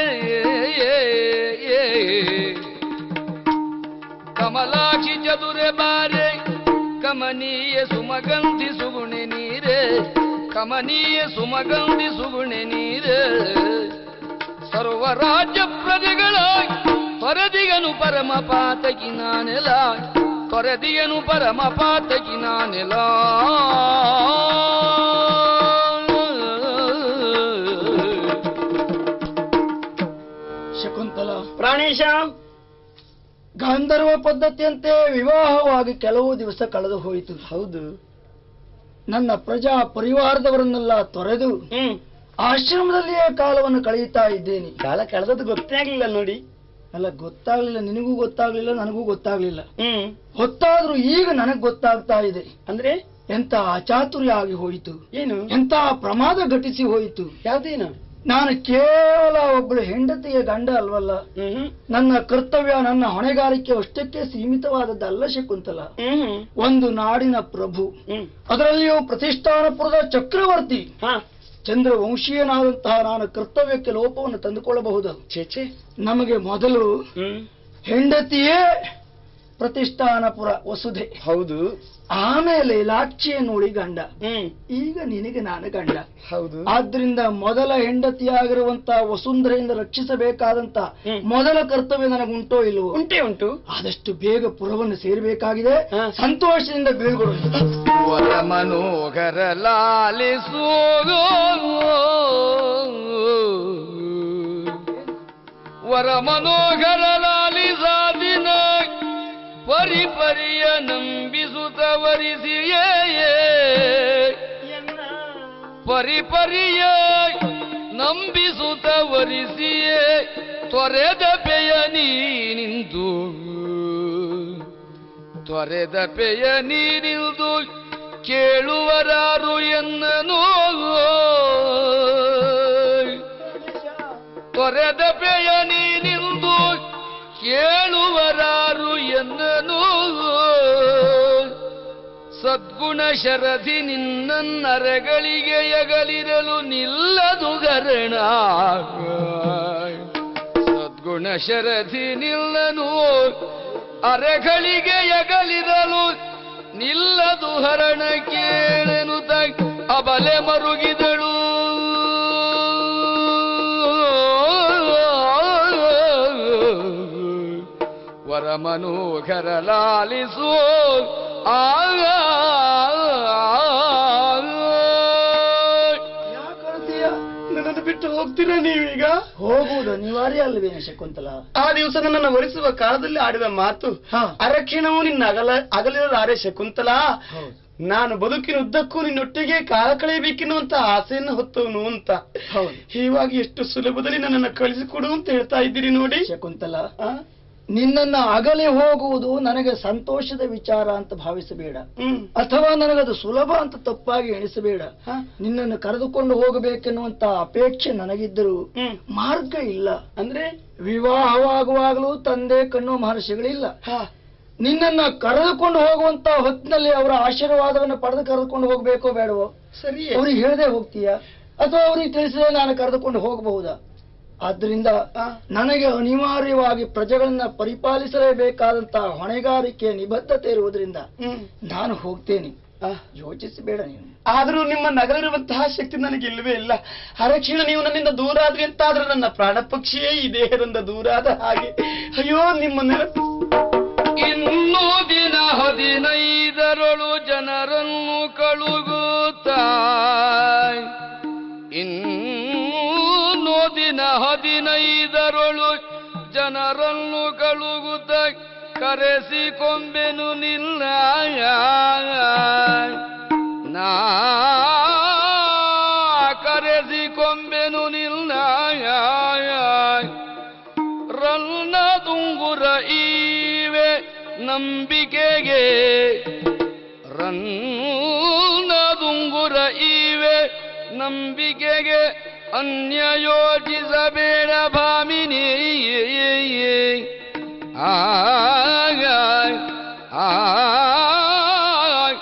ಕಮಲಾಕ್ಷಿ ಚದುರೆ ಬಾರೆ ಕಮನೀಯ ಸುಮಗಂಧಿ ಸುಗುಣೆ ನೀರೆ ಕಮನೀಯ ಸುಮಗಂಧಿ ಸುಗುಣೆ ನೀರೆ ಸರ್ವ ರಾಜ್ಯ ಪ್ರಜೆಗಳಾಗಿ ತೊರೆದಿಗನು ಪರಮ ಪಾತಕಿ ನಾನೆಲ ತೊರೆದಿಯನು ಪರಮ ಪಾತಕಿ ನಾನೆಲ ಶಕುಂತಲ ಪ್ರಾಣೇಶ ಗಾಂಧರ್ವ ಪದ್ಧತಿಯಂತೆ ವಿವಾಹವಾಗಿ ಕೆಲವು ದಿವಸ ಕಳೆದು ಹೋಯಿತು ಹೌದು ನನ್ನ ಪ್ರಜಾ ಪರಿವಾರದವರನ್ನೆಲ್ಲ ತೊರೆದು ಹ್ಮ್ ಆಶ್ರಮದಲ್ಲಿಯೇ ಕಾಲವನ್ನು ಕಳೆಯುತ್ತಾ ಇದ್ದೇನೆ ಕಾಲ ಕಳೆದದ್ದು ಗೊತ್ತೇ ಆಗ್ಲಿಲ್ಲ ನೋಡಿ ಅಲ್ಲ ಗೊತ್ತಾಗ್ಲಿಲ್ಲ ನಿನಗೂ ಗೊತ್ತಾಗ್ಲಿಲ್ಲ ನನಗೂ ಗೊತ್ತಾಗ್ಲಿಲ್ಲ ಹ್ಮ್ ಹೊತ್ತಾದ್ರೂ ಈಗ ನನಗ್ ಗೊತ್ತಾಗ್ತಾ ಇದೆ ಅಂದ್ರೆ ಎಂತ ಅಚಾತುರ್ಯ ಆಗಿ ಹೋಯಿತು ಏನು ಎಂತ ಪ್ರಮಾದ ಘಟಿಸಿ ಹೋಯಿತು ಯಾವ್ದೇನು ನಾನು ಕೇವಲ ಒಬ್ಬಳು ಹೆಂಡತಿಯ ಗಂಡ ಅಲ್ವಲ್ಲ ಹ್ಮ್ ನನ್ನ ಕರ್ತವ್ಯ ನನ್ನ ಹೊಣೆಗಾರಿಕೆ ಅಷ್ಟಕ್ಕೆ ಸೀಮಿತವಾದದ್ದಲ್ಲ ಶಕುಂತಲ ಹ್ಮ್ ಒಂದು ನಾಡಿನ ಪ್ರಭು ಹ್ಮ್ ಅದರಲ್ಲಿಯೂ ಪ್ರತಿಷ್ಠಾನಪುರದ ಚಕ್ರವರ್ತಿ ಹಾ ಚಂದ್ರವಂಶೀಯನಾದಂತಹ ನಾನು ಕರ್ತವ್ಯಕ್ಕೆ ಲೋಪವನ್ನು ತಂದುಕೊಳ್ಳಬಹುದು ಛೇ ಛೇ ನಮಗೆ ಮೊದಲು ಹ್ಮ್ ಹೆಂಡತಿಯೇ ಪ್ರತಿಷ್ಠಾನಪುರ ವಸುಧೆ ಹೌದು ಆಮೇಲೆ ಲಾಕ್ಷಿಯ ನೋಡಿ ಗಂಡ ಹ್ಮ್ ಈಗ ನಿನಗೆ ನಾನು ಗಂಡ ಹೌದು ಆದ್ರಿಂದ ಮೊದಲ ಹೆಂಡತಿಯಾಗಿರುವಂತ ವಸುಂಧರೆಯಿಂದ ರಕ್ಷಿಸಬೇಕಾದಂತ ಹ್ಮ್. ಮೊದಲ ಕರ್ತವ್ಯ ನನಗುಂಟೋ ಇಲ್ವೋ ಉಂಟೆ ಉಂಟು ಆದಷ್ಟು ಬೇಗ ಪುರವನ್ನು ಸೇರಬೇಕಾಗಿದೆ ಹಾ. ಸಂತೋಷದಿಂದ ಬೀಳ್ಕೊಡು ವರ ಮನೋಹರ ಲಾಲಿಸೋಗೋ ವರ ಮನೋಹರ ಲಾಲಿಸಾದಿನ ಪರಿ ಪರಿಯ ನಂಬಿಸುತ್ತ ವರಿಸಿಯೇ ಪರಿ ಪರಿಯ ನಂಬಿಸುತ್ತ ವರಿಸಿಯೇ ತೊರೆದ ಬೆಯ ನೀ ನಿಂತು ತೊರೆದ ಪೆಯ ನೀರಿಲ್ದು ಕೇಳುವರಾರು ಎನ್ನನು ತೊರೆದ ಪೆಯ ನೀರಿಲ್ದು ಕೇಳುವರಾರು ಎನ್ನನು ಸದ್ಗುಣ ಶರಧಿ ನಿನ್ನನ್ನರೆಗಳಿಗೆ ಯಗಲಿರಲು ನಿಲ್ಲದು ಗರಣ ಸದ್ಗುಣ ಶರಧಿ ನಿಲ್ಲನು ಅರೆಗಳಿಗೆ ಯಗಲಿರಲು ನಿಲ್ಲದು ಹರಣ ಕೇಳನು ತ ಅಬಲೆ ಮರುಗಿದಳು ವರ ಮನೋಹರ ಲಾಲಿಸು ಆಗ ಯಾಕಳ್ತೀಯ ನನ್ನನ್ನು ಬಿಟ್ಟು ಹೋಗ್ತೀರಾ ನೀವೀಗ ಹೋಗುವುದು ಅನಿವಾರ್ಯ ಅಲ್ವೇನೆ ಶಕುಂತಲ ಆ ದಿವಸ ನನ್ನನ್ನು ವರಿಸುವ ಕಾಲದಲ್ಲಿ ಆಡಿದ ಮಾತು ಹಾ. ಅರಕ್ಷಣವು ನಿನ್ನ ಅಗಲ ಅಗಲಿರಲಾರೆ ಶಕುಂತಲಾ ಹೌದು ನಾನು ಬದುಕಿನ ಉದ್ದಕ್ಕೂ ನಿನ್ನೊಟ್ಟಿಗೆ ಕಾಲ ಕಳೆಯಬೇಕೆನ್ನುವಂತ ಆಸೆಯನ್ನು ಹೊತ್ತವನು ಅಂತ ಹೌದು ಹೀಗಾಗಿ ಎಷ್ಟು ಸುಲಭದಲ್ಲಿ ನನ್ನನ್ನು ಕಳಿಸಿಕೊಡು ಅಂತ ಹೇಳ್ತಾ ಇದ್ದೀರಿ ನೋಡಿ ಶಕುಂತಲ ಆ? ನಿನ್ನನ್ನ ಅಗಲಿ ಹೋಗುವುದು ನನಗೆ ಸಂತೋಷದ ವಿಚಾರ ಅಂತ ಭಾವಿಸಬೇಡ ಹ್ಮ್ ಅಥವಾ ನನಗದು ಸುಲಭ ಅಂತ ತಪ್ಪಾಗಿ ಎಣಿಸಬೇಡ ಹ? ನಿನ್ನನ್ನು ಕರೆದುಕೊಂಡು ಹೋಗಬೇಕೆನ್ನುವಂತ ಅಪೇಕ್ಷೆ ನನಗಿದ್ದರೂ ಹ್ಮ್ ಮಾರ್ಗ ಇಲ್ಲ ಅಂದ್ರೆ ವಿವಾಹವಾಗುವಾಗಲೂ ತಂದೆ ಕಣ್ಣು ಮಹರ್ಷಿಗಳಿಲ್ಲ ಹಾ ನಿನ್ನನ್ನ ಕರೆದುಕೊಂಡು ಹೋಗುವಂತ ಹೊತ್ತಿನಲ್ಲಿ ಅವರ ಆಶೀರ್ವಾದವನ್ನು ಪಡೆದು ಕರೆದುಕೊಂಡು ಹೋಗ್ಬೇಕೋ ಬೇಡವೋ ಸರಿಯೇ ಅವ್ರಿಗೆ ಹೇಳದೆ ಹೋಗ್ತೀಯಾ ಅಥವಾ ಅವ್ರಿಗೆ ತಿಳಿಸದೆ ನಾನು ಕರೆದುಕೊಂಡು ಹೋಗಬಹುದಾ ಆದ್ರಿಂದ ಆ, ನನಗೆ ಅನಿವಾರ್ಯವಾಗಿ ಪ್ರಜೆಗಳನ್ನ ಪರಿಪಾಲಿಸಲೇಬೇಕಾದಂತಹ ಹೊಣೆಗಾರಿಕೆ ನಿಬದ್ಧತೆ ಇರುವುದರಿಂದ ಹ್ಮ್ ನಾನು ಹೋಗ್ತೇನೆ ಆ. ಯೋಚಿಸಬೇಡ ನೀನು ಆದರೂ ನಿಮ್ಮ ನಗಲಿರುವಂತಹ ಶಕ್ತಿ ನನಗೆ ಇಲ್ಲವೇ ಇಲ್ಲ ಹರಕ್ಷಣ ನೀವು ನನ್ನಿಂದ ದೂರ ಆದ್ರಿ ಅಂತಾದ್ರೆ ನನ್ನ ಪ್ರಾಣ ಪಕ್ಷಿಯೇ ಈ ದೇಹದಿಂದ ದೂರ ಆದ ಹಾಗೆ ಅಯ್ಯೋ ನಿಮ್ಮ ನೆನಪು ಇನ್ನೂ ದಿನ ಹದಿನೈದರೊಳು ಜನರನ್ನು ಕಳುಗುತ್ತ ಇನ್ನೂ ದಿನ ಹದಿನೈದರೊಳು ಜನರನ್ನು ಕಳುಗುತ್ತ ಕರೆಸಿಕೊಂಬೆನು ನಿಲ್ಲ ನಾ ಕರೆಸಿಕೊಂಬೆನು ನಿಲ್ಲ ರನ್ನ ದುಂಗುರ ಈವೆ ನಂಬಿಕೆಗೆ ರನ್ನ ದುಂಗುರ ಈವೆ ನಂಬಿಕೆಗೆ ಅನ್ಯ ಯೋಚಿಸಬೇಡ ಭಾಮಿನಿ ಆಗ ಆಗ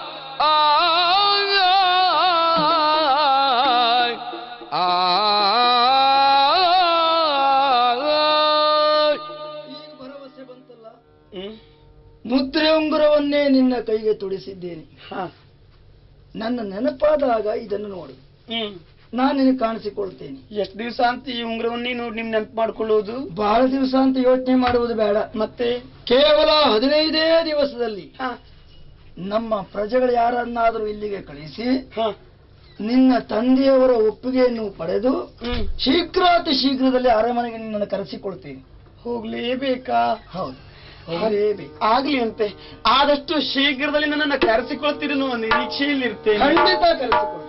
ಈಗ ಭರವಸೆ ಬಂತಲ್ಲ ಹ್ಮ್ ಮುದ್ರೆ ಉಂಗುರವನ್ನೇ ನಿನ್ನ ಕೈಗೆ ತುಡಿಸಿದ್ದೇನೆ ಹಾ ನನ್ನ ನೆನಪಾದಾಗ ಇದನ್ನು ನೋಡು ಹ್ಮ್ ನಾನು ನಿನಗೆ ಕಾಣಿಸಿಕೊಳ್ತೇನೆ ಎಷ್ಟು ದಿವಸ ಅಂತ ಈ ಉಂಗುರವನ್ನು ನೀನು ನಿಮ್ ನೆನಪು ಮಾಡ್ಕೊಳ್ಳುವುದು ಬಹಳ ದಿವಸ ಅಂತ ಯೋಚನೆ ಮಾಡುವುದು ಬೇಡ ಮತ್ತೆ ಕೇವಲ ಹದಿನೈದೇ ದಿವಸದಲ್ಲಿ ಹಾ ನಮ್ಮ ಪ್ರಜೆಗಳು ಯಾರನ್ನಾದರೂ ಇಲ್ಲಿಗೆ ಕಳಿಸಿ ಹಾ ನಿನ್ನ ತಂದೆಯವರ ಒಪ್ಪಿಗೆಯನ್ನು ಪಡೆದು ಹ್ಮ್ ಶೀಘ್ರಾತಿ ಶೀಘ್ರದಲ್ಲಿ ಅರಮನೆಗೆ ನಿನ್ನನ್ನು ಕರೆಸಿಕೊಳ್ತೇನೆ ಹೋಗ್ಲೇಬೇಕಾ ಹೌದು ಹೋಗಲೇಬೇಕು ಆಗ್ಲಿ ಅಂತೆ ಆದಷ್ಟು ಶೀಘ್ರದಲ್ಲಿ ನನ್ನನ್ನು ಕರೆಸಿಕೊಳ್ತೀರಿ ಅನ್ನುವ ನಿರೀಕ್ಷೆಯಲ್ಲಿ ಇರ್ತೇನೆ ಖಂಡಿತ ಕರೆಸಿಕೊಳ್ತೇನೆ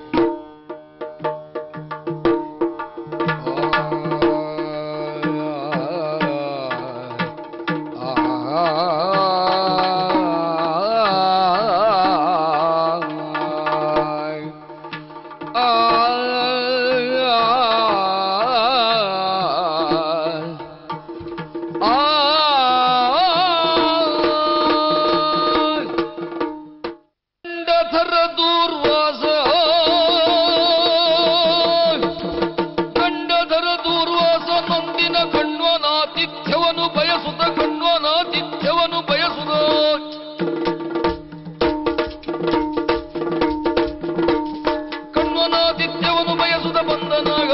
ಗಂಡಧರ ದೂರ್ವಾಸ ಗಂಡಧರ ದೂರ್ವಾಸ ನೊಂದಿನ ಕಣ್ವನಾತಿಥ್ಯವನ್ನು ಬಯಸುತ್ತ ಕಣ್ವನಾತಿಥ್ಯವನ್ನು ಬಯಸುತ್ತ ಕಣ್ವನಾತಿಥ್ಯವನ್ನು ಬಯಸುತ್ತ ಬಂದನಾಗ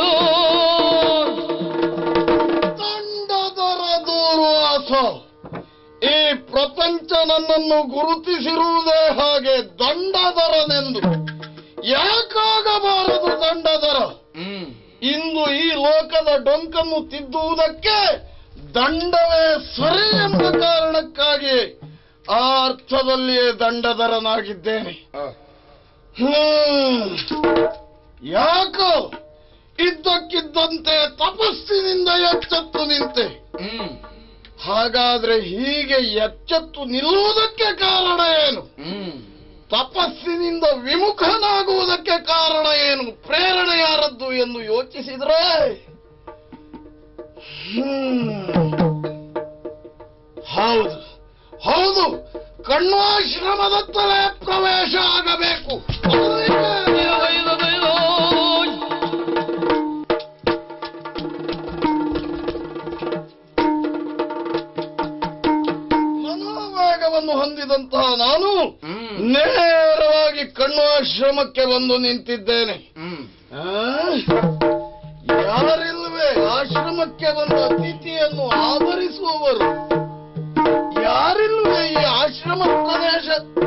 ತಂಡದರ ದೂರ್ವಾಸ ಈ ಪ್ರಪಂಚ ನನ್ನನ್ನು ಗುರುತಿಸಿರುವುದೇ ಹಾಗೆ ದಂಡದರನೆಂದು ಯಾಕಾಗಬಾರದು ದಂಡದರ ಹ್ಮ್ ಇಂದು ಈ ಲೋಕದ ಡೊಂಕನ್ನು ತಿದ್ದುವುದಕ್ಕೆ ದಂಡವೇ ಸರಿ ಎಂಬ ಕಾರಣಕ್ಕಾಗಿ ಆ ಅರ್ಥದಲ್ಲಿಯೇ ದಂಡದರನಾಗಿದ್ದೇನೆ ಹ್ಮ್. ಯಾಕೋ ಇದ್ದಕ್ಕಿದ್ದಂತೆ ತಪಸ್ಸಿನಿಂದ ಎಚ್ಚೆತ್ತು ನಿಂತೆ ಹ್ಮ್ ಹಾಗಾದ್ರೆ ಹೀಗೆ ಎಚ್ಚೆತ್ತು ನಿಲ್ಲುವುದಕ್ಕೆ ಕಾರಣ ಏನು ಹ್ಮ್ ತಪಸ್ಸಿನಿಂದ ವಿಮುಖನಾಗುವುದಕ್ಕೆ ಕಾರಣ ಏನು ಪ್ರೇರಣೆ ಯಾರದ್ದು ಎಂದು ಯೋಚಿಸಿದ್ರೆ ಹ್ಮ್. ಹೌದು ಹೌದು ಕಣ್ವಾಶ್ರಮದತ್ತಲೇ ಪ್ರವೇಶ ಆಗಬೇಕು ಮನೋವೇಗವನ್ನು ಹೊಂದಿದಂತಹ ನಾನು ಹ್ಮ್ ನೇರವಾಗಿ ಕಣ್ವಾಶ್ರಮಕ್ಕೆ ಬಂದು ನಿಂತಿದ್ದೇನೆ ಹ್ಮ್ ಆ? ಯಾರಿಲ್ವೇ ಆಶ್ರಮಕ್ಕೆ ಬಂದ ಅತಿಥಿಯನ್ನು ಆದರಿಸುವವರು ಯಾರಿಲ್ವೇ ಈ ಆಶ್ರಮ ಪ್ರದೇಶ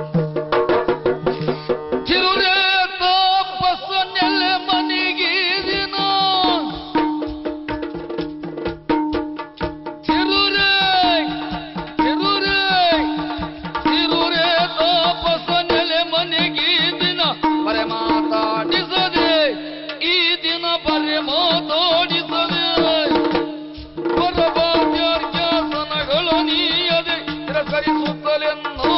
ತಿರುರೇ ತಾಪಸನೆಲೆ ಮನಿಗೀದಿನ ತಿರುರೇ ತಿರುರೇ ತಿರುರೇ ತಾಪಸನೆಲೆ ಮನಿಗೀದಿನ ಬರೆ ಮಾತಾಡಿಸದೆ ಈ ದಿನ ಬರೆ ಮಾತಾಡಿಸದೆ ಪರಭಾಗ್ಯಾಸನಗಳು ನೀಯದೆ ತಿರಸ್ಕರಿಸುತ್ತಲೆನ್ನೋ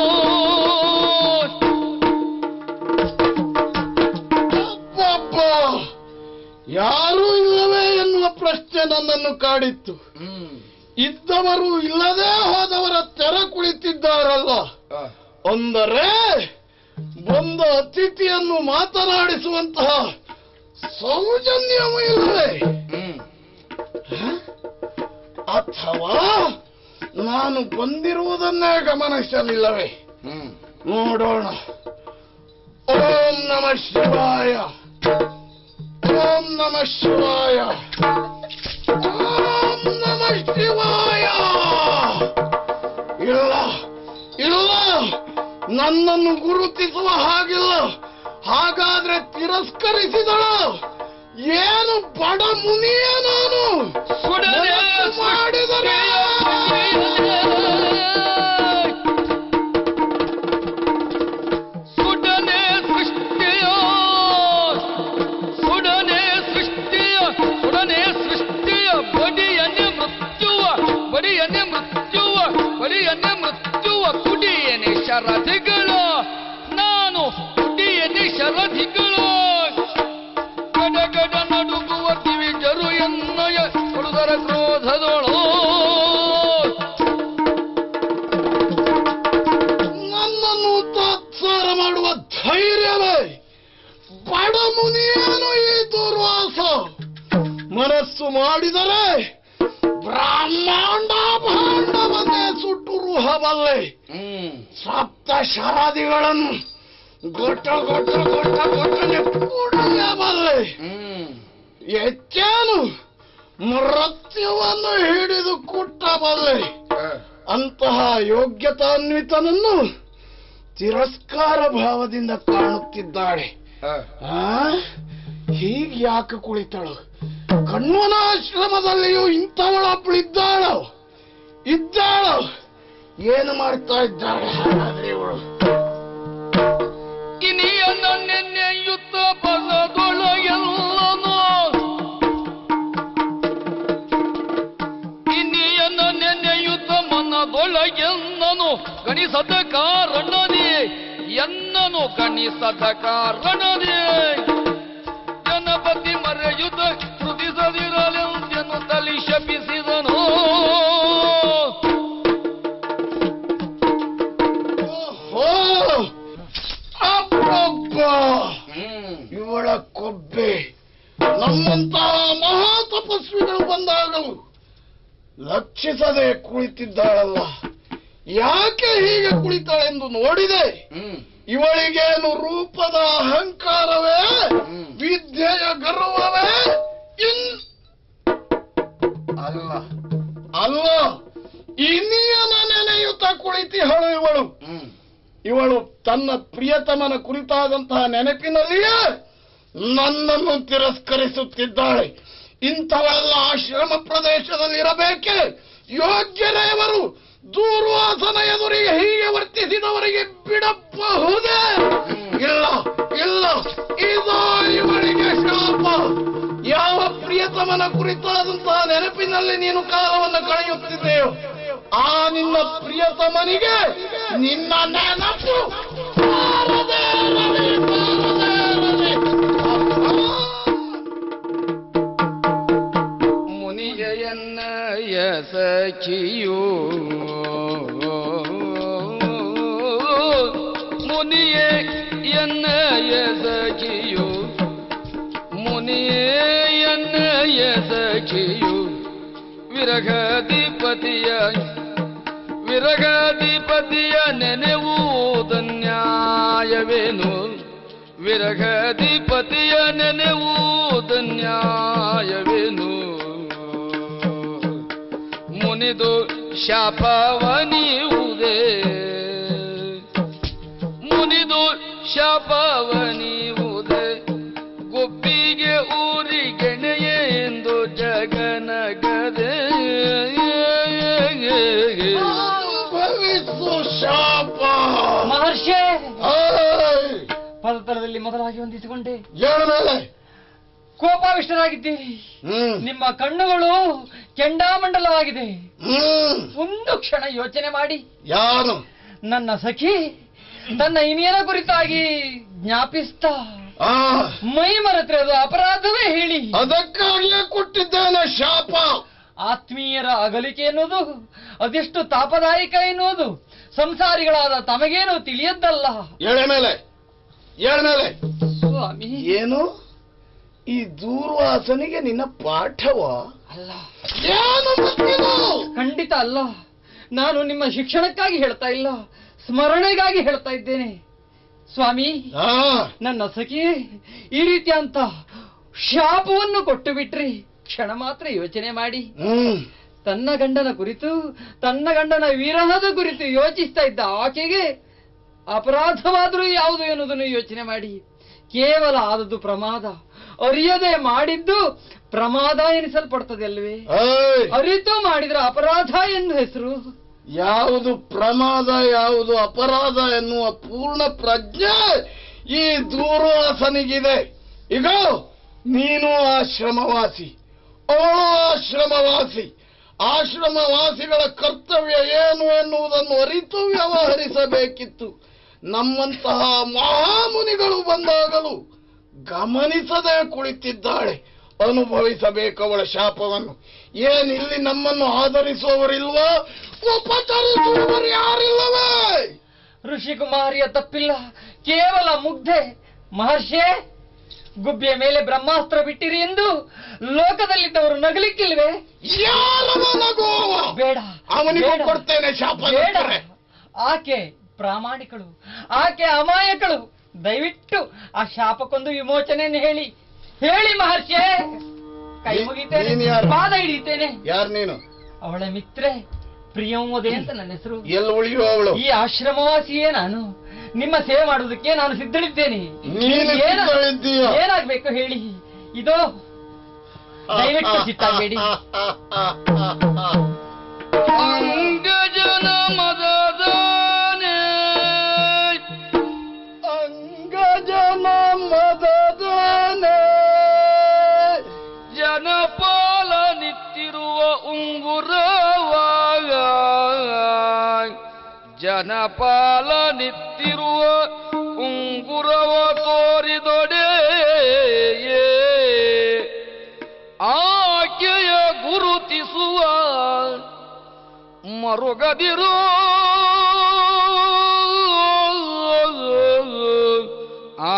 ಅಬ್ಬಬ್ಬ! ಯಾರೂ ಇಲ್ಲವೇ ಎನ್ನುವ ಪ್ರಶ್ನೆ ನನ್ನನ್ನು ಕಾಡಿತ್ತು ಹ್ಮ್ ಇದ್ದವರು ಇಲ್ಲದೆ ಹೋದವರ ತೆರ ಕುಳಿತಿದ್ದಾರಲ್ಲ ಅಂದರೆ ಬಂದ ಅತಿಥಿಯನ್ನು ಮಾತನಾಡಿಸುವಂತಹ ಸೌಜನ್ಯವೂ ಇಲ್ಲವೇ ಹ್ಮ್ ಅಥವಾ ನಾನು ಬಂದಿರುವುದನ್ನೇ ಗಮನಿಸಲಿಲ್ಲವೇ ಹ್ಮ್ ನೋಡೋಣ ಓಂ ನಮ ಶಿವಾಯ ಓಂ ನಮ ಶಿವಾಯ ಓಂ ನಮ ಶಿವಾಯ ಇಲ್ಲ ಇಲ್ಲ ನನ್ನನ್ನು ಗುರುತಿಸುವ ಹಾಗಿಲ್ಲ ಹಾಗಾದ್ರೆ ತಿರಸ್ಕರಿಸಿದಳು ಏನು ಬಡ ಮುನಿಯ ನಾನು ಸುಡದೆ ಮನಸ್ಸು ಮಾಡಿದರೆ ಸುಡನೆ ಸೃಷ್ಟಿಯ ಸುಡನೆ ಸೃಷ್ಟಿಯ ಸುಡನೆ ಸೃಷ್ಟಿಯ ಬಡಿಯನೆ ಮೃತ್ಯುವ ಬಡಿಯನೆ ಮೃತ್ಯುವ ಬಡಿಯನೆ ಮೃತ್ಯುವ ಕುಡಿಯನೆ ಶರಧಿಗಳ ನಾನು ಕುಡಿಯನೆ ಶರಧಿಗಳ ಗಡಗಡ ನಡುಗುವ ಕಿವಿಜರು ಎನ್ನಯ ಹುಡುಗರ ಕ್ರೋಧದೊಳೋ ನನ್ನನ್ನು ತಾತ್ಸಾರ ಮಾಡುವ ಧೈರ್ಯವೇ ಬಡ ಮುನಿಯೇನು ಈ ದುರ್ವಾಸ ಮನಸ್ಸು ಮಾಡಿದರೆ ಬ್ರಹ್ಮಾಂಡ ಭಾಂಡವನ್ನೇ ಸುಟ್ಟು ರುಹಬಲ್ಲೆ ಹ್ಮ್ ಸಪ್ತ ಶರಾದಿಗಳನ್ನು ಗೊಟ್ಟ ಗೊಟ್ಟ ಗೊಟ್ಟ ಗೊಟ್ಟನೆ ಕುಡಿಯಬಲ್ಲೆ ಹ್ಮ್ ಹೆಚ್ಚೇನು ಮೃತ್ಯುವನ್ನು ಹಿಡಿದು ಕುಟ್ಟಬಲ್ಲೆ ಅಂತಹ ಯೋಗ್ಯತಾನ್ವಿತನನ್ನು ತಿರಸ್ಕಾರ ಭಾವದಿಂದ ಕಾಣುತ್ತಿದ್ದಾಳೆ ಆ? ಹೀಗ್ ಯಾಕೆ ಕುಳಿತಳು ಕಣ್ವನಾಶ್ರಮದಲ್ಲಿಯೂ ಇಂಥವಳೊಬ್ಬಳಿದ್ದಾಳು ಇದ್ದಾಳು ಏನು ಮಾಡ್ತಾ ಇದ್ದಾಳೆ ಹಾಗಾದ್ರೆ ಇವಳು ಇನಿಯನ್ನ ನೆನ್ನೆಯುತ್ತ ಪದದೊಳಗೆಲ್ಲನೋ ಇನಿಯನ್ನ ನೆನ್ನೆಯುತ್ತ ಮನದೊಳಗೆನ್ನನು ಗಣಿಸದ ಕಾರಣದೇ ಎನ್ನನು ಗಣಿಸದ ಕಾರಣದೇ ಗಣಪತಿ ಮರೆಯುತ್ತ ಕೃತಿಸದಿರಲೆಂತೆನು ತಲಿ ಶಪಿಸಿದನು ಓಹೋ ಅಬ್ಬಬ್ಬ ಹ್ಮ್ ಇವಳ ಕೊಬ್ಬೆ ನಮ್ಮಂತಹ ಮಹಾ ತಪಸ್ವಿಗಳು ಬಂದಾಗ ಲಕ್ಷಿಸದೆ ಕುಳಿತಿದ್ದಾಳಲ್ಲ ಯಾಕೆ ಹೀಗೆ ಕುಳಿತಾಳೆಂದು ನೋಡಿದೆ ಹ್ಮ್ ಇವಳಿಗೇನು ರೂಪದ ಅಹಂಕಾರವೇ ಹ್ಮ್. ವಿದ್ಯೆಯ ಗರ್ವವೇ ಇನ್ ಅಲ್ಲ ಅಲ್ಲ ಇನ್ನಿಯನ ನೆನೆಯುತ್ತ ಕುಳಿತಿಹಳು ಇವಳು ಹ್ಮ್ ಇವಳು ತನ್ನ ಪ್ರಿಯತಮನ ಕುರಿತಾದಂತಹ ನೆನಪಿನಲ್ಲಿಯೇ ನನ್ನನ್ನು ತಿರಸ್ಕರಿಸುತ್ತಿದ್ದಾಳೆ ಇಂಥವೆಲ್ಲ ಆಶ್ರಮ ಪ್ರದೇಶದಲ್ಲಿ ಇರಬೇಕೆ ಯೋಗ್ಯರೇ ಇವರು ದೂರ್ವಾಸನ ಎದುರಿಗೆ ಹೀಗೆ ವರ್ತಿಸಿದವರಿಗೆ ಬಿಡಬಹುದೇ ಇಲ್ಲ ಇಲ್ಲ ಇದು ಇವಳಿಗೆ ಶಾಪ ಯಾವ ಪ್ರಿಯತಮನ ಕುರಿತಾದಂತಹ ನೆನಪಿನಲ್ಲಿ ನೀನು ಕಾಲವನ್ನು ಕಳೆಯುತ್ತಿದ್ದೆಯೋ ಆ ನಿನ್ನ ಪ್ರಿಯತಮನಿಗೆ ನಿನ್ನ ನೆನಪು ಬಾರದೇ ಇರಲಿ, ಬಾರದೇ ಇರಲಿ. ಮುನಿಯನ್ನಯ ಸಖಿಯೋ ಮುನಿಯೇ ಎನ್ನಯ ಸಖಿಯೋ ಮುನಿಯೇ ಎನ್ನಯ ಸಖಿಯೋ ವಿರಗಧಿಪತಿಯ ವಿರಗಧಿಪತಿಯ ನೆನೆವುದನ್ಯಾಯವೇನು ವಿರಗಧಿಪತಿಯ ನೆನೆವುದನ್ಯಾಯವೇನು ಮುನಿದು ಶಾಪವನಿಯುವುದೇ ಮುನಿದು ಶಾಪವನಿಯುವುದೇ ಗೊಬ್ಬಿಗೆ ಊರಿಗೆಣೆಯೇ ಎಂದು ಜಗನಗದೆ ಅನುಭವಿಸು ಶಾಪ ಮಹರ್ಷಿ ಏಯ್! ಪದತಲದಲ್ಲಿ ಮೊದಲಾಗಿ ಹೊಂದಿಸಿಕೊಂಡೆ ಏಳು ಮೇಲೆ ಕೋಪಾವಿಷ್ಟರಾಗಿದ್ದೀರಿ ಹ್ಮ್ ನಿಮ್ಮ ಕಣ್ಣುಗಳು ಕೆಂಡಾಮಂಡಲವಾಗಿದೆ ಹ್ಮ್ ಒಂದು ಕ್ಷಣ ಯೋಚನೆ ಮಾಡಿ ಯಾರು ನನ್ನ ಸಖಿ ತನ್ನ ಇನಿಯನ ಕುರಿತಾಗಿ ಜ್ಞಾಪಿಸ್ತಾ ಆ ಮೈ ಮರೆತಿರೋದು ಅಪರಾಧವೇ ಹೇಳಿ ಅದಕ್ಕಾಗಿಯೇ ಕೊಟ್ಟಿದ್ದೇನೆ ಶಾಪ ಆತ್ಮೀಯರ ಅಗಲಿಕೆ ಎನ್ನುವುದು ಅದೆಷ್ಟು ತಾಪದಾಯಕ ಎನ್ನುವುದು ಸಂಸಾರಿಗಳಾದ ತಮಗೇನು ತಿಳಿಯದ್ದಲ್ಲ ಏಳೆ ಮೇಲೆ ಏಳ ಮೇಲೆ ಸ್ವಾಮಿ ಏನು ಈ ದೂರ್ವಾಸನಿಗೆ ನಿನ್ನ ಪಾಠವ ಅಲ್ಲ ಏನು ಮುಚ್ಚಿದು? ಖಂಡಿತ ಅಲ್ಲ ನಾನು ನಿಮ್ಮ ಶಿಕ್ಷಣಕ್ಕಾಗಿ ಹೇಳ್ತಾ ಇಲ್ಲ ಸ್ಮರಣೆಗಾಗಿ ಹೇಳ್ತಾ ಇದ್ದೇನೆ ಸ್ವಾಮಿ ಆ, ನನ್ನ ಸಖಿ ಈ ರೀತಿಯಂತ ಶಾಪವನ್ನು ಕೊಟ್ಟು ಬಿಟ್ರಿ ಕ್ಷಣ ಮಾತ್ರ ಯೋಚನೆ ಮಾಡಿ ಹ್ಮ್ ತನ್ನ ಗಂಡನ ಕುರಿತು ತನ್ನ ಗಂಡನ ವಿರಹದ ಕುರಿತು ಯೋಚಿಸ್ತಾ ಇದ್ದ ಆಕೆಗೆ ಅಪರಾಧವಾದರೂ ಯಾವುದು ಎನ್ನುವುದನ್ನು ಯೋಚನೆ ಮಾಡಿ ಕೇವಲ ಆದದ್ದು ಪ್ರಮಾದ ಅರಿಯದೆ ಮಾಡಿದ್ದು ಪ್ರಮಾದ ಎನಿಸಲ್ಪಡ್ತದೆ ಅಲ್ವೇ ಏಯ್, ಅರಿತು ಮಾಡಿದ್ರೆ ಅಪರಾಧ ಎಂದು ಹೆಸರು ಯಾವುದು ಪ್ರಮಾದ ಯಾವುದು ಅಪರಾಧ ಎನ್ನುವ ಪೂರ್ಣ ಪ್ರಜ್ಞೆ ಈ ದೂರ್ವಾಸನಿಗಿದೆ ಈಗ ನೀನು ಆಶ್ರಮವಾಸಿ ಅವಳು ಆಶ್ರಮವಾಸಿ ಆಶ್ರಮವಾಸಿಗಳ ಕರ್ತವ್ಯ ಏನು ಎನ್ನುವುದನ್ನು ಅರಿತು ವ್ಯವಹರಿಸಬೇಕಿತ್ತು ನಮ್ಮಂತಹ ಮಹಾಮುನಿಗಳು ಬಂದಾಗಲೂ ಗಮನಿಸದೆ ಕುಳಿತಿದ್ದಾಳೆ ಅನುಭವಿಸಬೇಕು ಅವಳ ಶಾಪವನ್ನು ಏನಿಲ್ಲಿ ನಮ್ಮನ್ನು ಆಧರಿಸುವವರಿಲ್ವಾ ಉಪಚರಿಸುವವರು ಯಾರಿಲ್ಲವೇ ಋಷಿಕುಮಾರಿಯ ತಪ್ಪಿಲ್ಲ ಕೇವಲ ಮುಗ್ಧೆ ಮಹರ್ಷೇ ಗುಬ್ಬೆಯ ಮೇಲೆ ಬ್ರಹ್ಮಾಸ್ತ್ರ ಬಿಟ್ಟಿರಿ ಎಂದು ಲೋಕದಲ್ಲಿದ್ದವರು ನಗಲಿಕ್ಕಿಲ್ವೇ ಯಾರವ ನಗುವವ ಬೇಡ ಅವನಿಗೂ ಬೇಡ. ಕೊಡ್ತೇನೆ ಶಾಪ ಬೇಡ ನುಡಿದರೆ. ಆಕೆ ಪ್ರಾಮಾಣಿಕಳು ಆಕೆ ಅಮಾಯಕಳು ದಯವಿಟ್ಟು ಆ ಶಾಪಕ್ಕೊಂದು ವಿಮೋಚನೆಯನ್ನು ಹೇಳಿ ಹೇಳಿ ಮಹರ್ಷಿ ಕೈ ನೀ- ಮುಗಿತೇನೆ ನೀನು ಯಾರು? ಪಾದ ಹಿಡಿತೇನೆ ಯಾರು ನೀನು ಅವಳ ಮಿತ್ರೆ ಪ್ರಿಯಂವದೆ ಅಂತ ನನ್ನ ಹೆಸರು ಎಲ್ಲಿ ಉಳಿಯುವ ಅವಳು ಈ ಆಶ್ರಮವಾಸಿಯೇ ನಾನು ನಿಮ್ಮ ಸೇವೆ ಮಾಡುವುದಕ್ಕೆ ನಾನು ಸಿದ್ಧಳಿದ್ದೇನೆ ನೀನು ಏನ- ಸಿದ್ಧಳಿದ್ದೀಯ? ಏನಾಗ್ಬೇಕು ಹೇಳಿ ಇದೋ ದಯವಿಟ್ಟು ಸಿಟ್ಟಾಗಬೇಡಿ ಅಂಗಜನ ಮದದಾನೆ ಅಂಗಜನ ಮದದನೆ ಜನಪಾಲ ನಿತ್ತಿರುವ ಉಂಗುರವಾಗ ಜನಪಾಲ ನಿತ್ತಿರುವ ಉಂಗುರವ ತೋರಿದೊಡೆ ಆಕೆಯ ಗುರುತಿಸುವ ಮರುಗದಿರೋ ಆ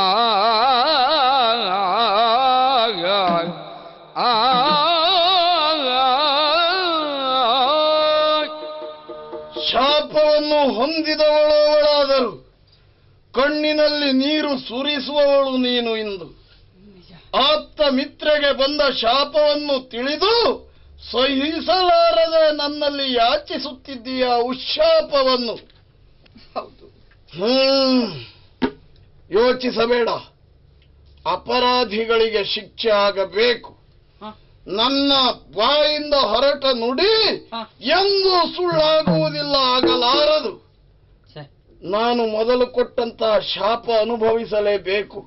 ಶಾಪವನ್ನು ಹೊಂದಿದವಳು ಅವಳಾದರು ಕಣ್ಣಿನಲ್ಲಿ ನೀರು ಸುರಿಸುವವಳು ನೀನು ಇಂದು ಆಪ್ತ ಮಿತ್ರೆಗೆ ಬಂದ ಶಾಪವನ್ನು ತಿಳಿದು ಸಹಿಸಲಾರದೆ ನನ್ನಲ್ಲಿ ಯಾಚಿಸುತ್ತಿದ್ದೀಯ ಉಶಾಪವನ್ನು ಹೌದು ಹ್ಮ್ ಯೋಚಿಸಬೇಡ ಅಪರಾಧಿಗಳಿಗೆ ಶಿಕ್ಷೆ ಆಗಬೇಕು ಹ. ನನ್ನ ಬಾಯಿಂದ ಹೊರಟ ನುಡಿ ಹ. ಎಂದೂ ಸುಳ್ಳಾಗುವುದಿಲ್ಲ ಆಗಲಾರದು ಛೆ, ನಾನು ಮೊದಲು ಕೊಟ್ಟಂತಹ ಶಾಪ ಅನುಭವಿಸಲೇಬೇಕು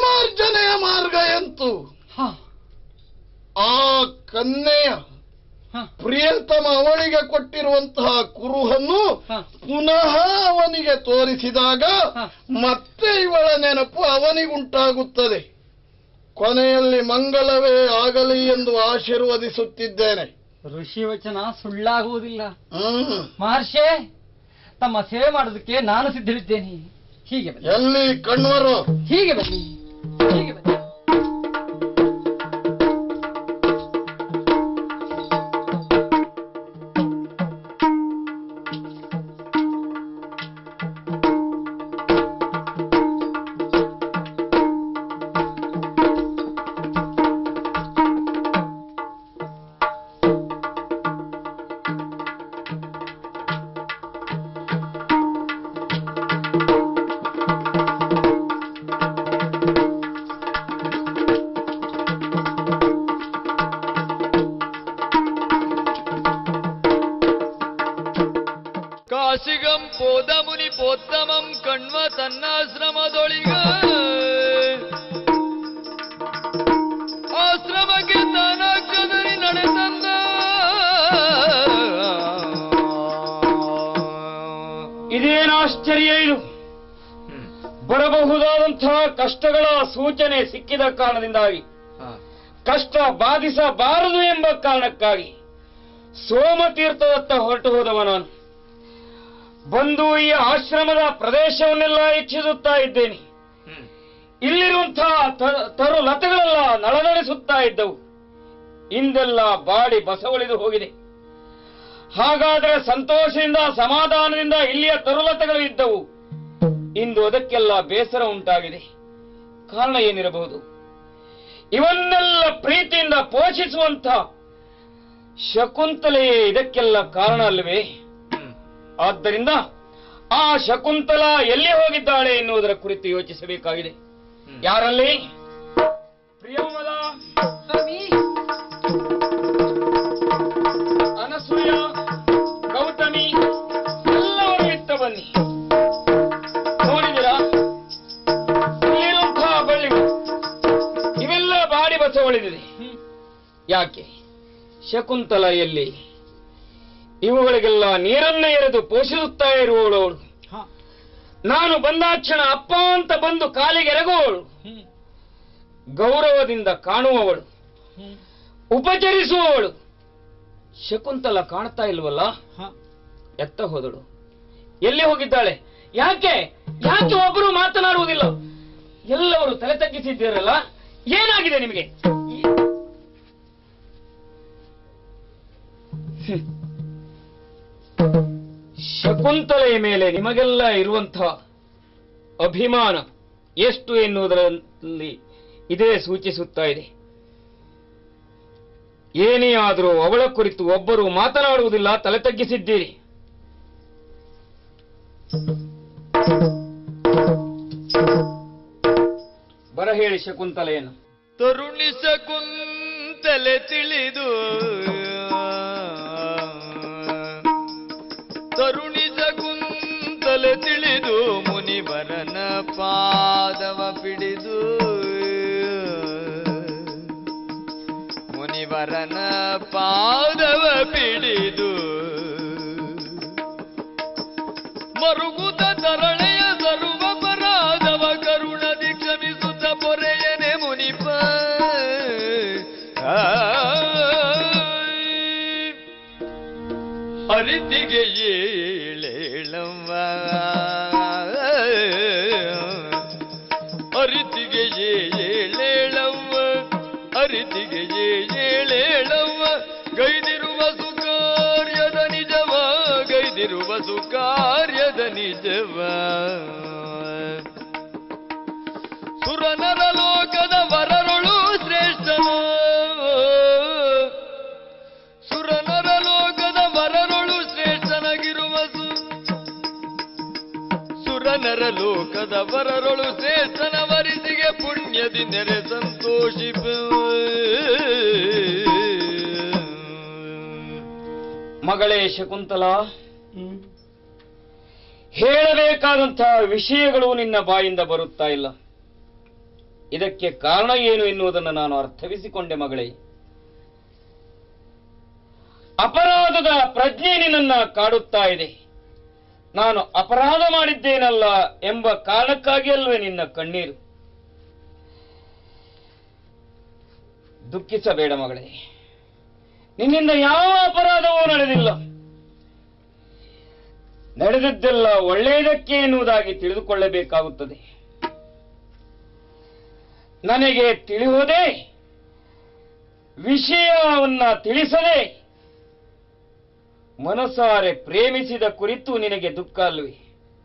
ಪರಿಮಾರ್ಜನೆಯ ಮಾರ್ಗ ಎಂತು ಹ, ಆ ಕನ್ಯೆಯ ಹ. ಪ್ರಿಯತಮ ಅವಳಿಗೆ ಕೊಟ್ಟಿರುವಂತಹ ಕುರುಹನ್ನು ಹ. ಪುನಃ ಅವನಿಗೆ ತೋರಿಸಿದಾಗ ಹ. ಮತ್ತೆ ಇವಳ ನೆನಪು ಅವನಿಗುಂಟಾಗುತ್ತದೆ ಕೊನೆಯಲ್ಲಿ ಮಂಗಳವೇ ಆಗಲಿ ಎಂದು ಆಶೀರ್ವದಿಸುತ್ತಿದ್ದೇನೆ ಋಷಿ ವಚನ ಸುಳ್ಳಾಗುವುದಿಲ್ಲ ಹ್ಮ್ ಮಹರ್ಷಿ ತಮ್ಮ ಸೇವೆ ಮಾಡೋದಕ್ಕೆ ನಾನು ಸಿದ್ಧವಿದ್ದೇನೆ ಹೀಗೆ ಬನ್ನಿ ಎಲ್ಲಿ ಕಣ್ವರು ಹೀಗೆ ಬನ್ನಿ ಹೀಗೆ ಬನ್ನಿ ಕಾಶಿಗಂ ಪೋದ ಮುನಿ ಪೋತ್ತಮಂ ಕಣ್ವ ತನ್ನಾಶ್ರಮದೊಳಿಗ ಆಶ್ರಮಕ್ಕೆ ತಾನಾಕ್ಷದರಿ ನಡೆತಂದ ಇದೇನು ಆಶ್ಚರ್ಯ ಇದು ಬರಬಹುದಾದಂತಹ ಕಷ್ಟಗಳ ಸೂಚನೆ ಸಿಕ್ಕಿದ ಕಾರಣದಿಂದಾಗಿ ಕಷ್ಟ ಬಾಧಿಸಬಾರದು ಎಂಬ ಕಾರಣಕ್ಕಾಗಿ ಸೋಮತೀರ್ಥದತ್ತ ಹೊರಟು ಹೋದವ ನಾನು ಬಂದು ಈ ಆಶ್ರಮದ ಪ್ರದೇಶವನ್ನೆಲ್ಲ ಇಚ್ಛಿಸುತ್ತಾ ಇದ್ದೇನೆ ಇಲ್ಲಿರುವಂತಹ ತ- ತರು ಲತೆಗಳೆಲ್ಲ ನಳನಳಿಸುತ್ತಾ ಇದ್ದವು ಇಂದೆಲ್ಲ ಬಾಡಿ ಬಸವಳಿದು ಹೋಗಿದೆ ಹಾಗಾದರೆ ಸಂತೋಷದಿಂದ ಸಮಾಧಾನದಿಂದ ಇಲ್ಲಿಯ ತರುಲತೆಗಳು ಇದ್ದವು ಇಂದು ಅದಕ್ಕೆಲ್ಲ ಬೇಸರ ಉಂಟಾಗಿದೆ ಕಾರಣ ಏನಿರಬಹುದು ಇವನ್ನೆಲ್ಲ ಪ್ರೀತಿಯಿಂದ ಪೋಷಿಸುವಂತ ಶಕುಂತಲೆಯೇ ಇದಕ್ಕೆಲ್ಲ ಕಾರಣ ಅಲ್ಲವೇ ಆದ್ದರಿಂದ ಆ ಶಕುಂತಲ ಎಲ್ಲಿ ಹೋಗಿದ್ದಾಳೆ ಎನ್ನುವುದರ ಕುರಿತು ಯೋಚಿಸಬೇಕಾಗಿದೆ ಯಾರಲ್ಲಿ ಪ್ರಿಯಮದ ಅನಸೂಯ ಗೌತಮಿ ಎಲ್ಲವರು ಇತ್ತ ಬನ್ನಿ ನೋಡಿದಿರಾ ಇಲ್ಲಿರುವಂತಹ ಬಳ್ಳಿಗಳು ಇವೆಲ್ಲ ಬಾಡಿ ಬಸವಳಿದಿದೆ ಯಾಕೆ ಶಕುಂತಲ ಎಲ್ಲಿ ಇವುಗಳಿಗೆಲ್ಲ ನೀರನ್ನ ಎರೆದು ಪೋಷಿಸುತ್ತಾ ಇರುವವಳು ಅವಳು ನಾನು ಬಂದಾಕ್ಷಣ ಅಪ್ಪ ಅಂತ ಬಂದು ಕಾಲಿಗೆ ಎರಗುವವಳು ಗೌರವದಿಂದ ಕಾಣುವವಳು ಉಪಚರಿಸುವವಳು ಶಕುಂತಲ ಕಾಣ್ತಾ ಇಲ್ವಲ್ಲ ಎತ್ತ ಹೋದಳು ಎಲ್ಲಿ ಹೋಗಿದ್ದಾಳೆ ಯಾಕೆ ಯಾಕೆ ಒಬ್ಬರು ಮಾತನಾಡುವುದಿಲ್ಲ ಎಲ್ಲವರು ತಲೆ ತಗ್ಗಿಸಿದ್ದೀರಲ್ಲ ಏನಾಗಿದೆ ನಿಮಗೆ ಹ್ಮ್. ಶಕುಂತಲೆಯ ಮೇಲೆ ನಿಮಗೆಲ್ಲ ಇರುವಂತಹ ಅಭಿಮಾನ ಎಷ್ಟು ಎನ್ನುವುದರಲ್ಲಿ ಇದೇ ಸೂಚಿಸುತ್ತಾ ಇದೆ ಏನೇ ಆದರೂ ಅವಳ ಕುರಿತು ಒಬ್ಬರು ಮಾತನಾಡುವುದಿಲ್ಲ ತಲೆ ತಗ್ಗಿಸಿದ್ದೀರಿ ಬರ ಹೇಳಿ ಶಕುಂತಲೆಯನ್ನು ತರುಣಿಸ ಕುಂತಲೆ ತಿಳಿದು ತರುಣಿಸ ಕುಂತಲೆ ತಿಳಿದು ಮುನಿವರನ ಪಾದವ ಪಿಡಿದು ಮುನಿವರನ ಪಾದವ ಪಿಡಿದು ಮರುಗುತ ತರಳೆಯ ಸರ್ವ ಪರಾಧವ ಕರುಣದಿ ಕ್ಷಮಿಸುತ್ತ ಪೊರೆಯನೆ ಮುನಿಪ ಅರಿತಿಗೆ ಏಳೇಳವ್ವ ಅರಿತಿಗೆ ಏಳೇಳವ್ವ ಅರಿತಿಗೆ ಏಳೇಳವ್ವ ಗೈದಿರುವ ಸುಕಾರ್ಯದ ನಿಜವ ಗೈದಿರುವ ಸುಕಾರ್ಯದ ನಿಜವ ಸುರನರ ಲೋಕದ ವರರೊಳು ಶ್ರೇಷ್ಠನು ಸುರನರ ಲೋಕದ ವರರೊಳು ಶ್ರೇಷ್ಠನಾಗಿರುವ ಸು ಸುರನರ ಲೋಕದ ವರರೊಳು ಶ್ರೇಷ್ಠನ ವರಿಸಿಗೆ ಪುಣ್ಯದಿ ನೆರೆ ಸಂತೋಷಿಪ ಮಗಳೇ ಶಕುಂತಲ ಹೇಳಬೇಕಾದಂತಹ ವಿಷಯಗಳು ನಿನ್ನ ಬಾಯಿಂದ ಬರುತ್ತಾ ಇಲ್ಲ ಇದಕ್ಕೆ ಕಾರಣ ಏನು ಎನ್ನುವುದನ್ನು ನಾನು ಅರ್ಥವಿಸಿಕೊಂಡೆ ಮಗಳೇ ಅಪರಾಧದ ಪ್ರಜ್ಞೆ ನಿನ್ನನ್ನ ಕಾಡುತ್ತಾ ಇದೆ ನಾನು ಅಪರಾಧ ಮಾಡಿದ್ದೇನಲ್ಲ ಎಂಬ ಕಾರಣಕ್ಕಾಗಿ ಅಲ್ವೇ ನಿನ್ನ ಕಣ್ಣೀರು ದುಃಖಿಸಬೇಡ ಮಗಳೇ ನಿನ್ನಿಂದ ಯಾವ ಅಪರಾಧವೂ ನಡೆದಿಲ್ಲ ನಡೆದದ್ದೆಲ್ಲ ಒಳ್ಳೆಯದಕ್ಕೆ ಎನ್ನುವುದಾಗಿ ತಿಳಿದುಕೊಳ್ಳಬೇಕಾಗುತ್ತದೆ ನನಗೆ ತಿಳಿಯುವುದೇ ವಿಷಯವನ್ನ ತಿಳಿಸದೆ ಮನಸಾರೆ ಪ್ರೇಮಿಸಿದ ಕುರಿತು ನಿನಗೆ ದುಃಖ ಅಲ್ವೇ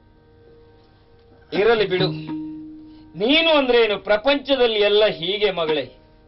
ಇರಲಿ ಬಿಡು ನೀನು ಅಂದ್ರೇನು ಪ್ರಪಂಚದಲ್ಲಿ ಎಲ್ಲ ಹೀಗೆ ಮಗಳೇ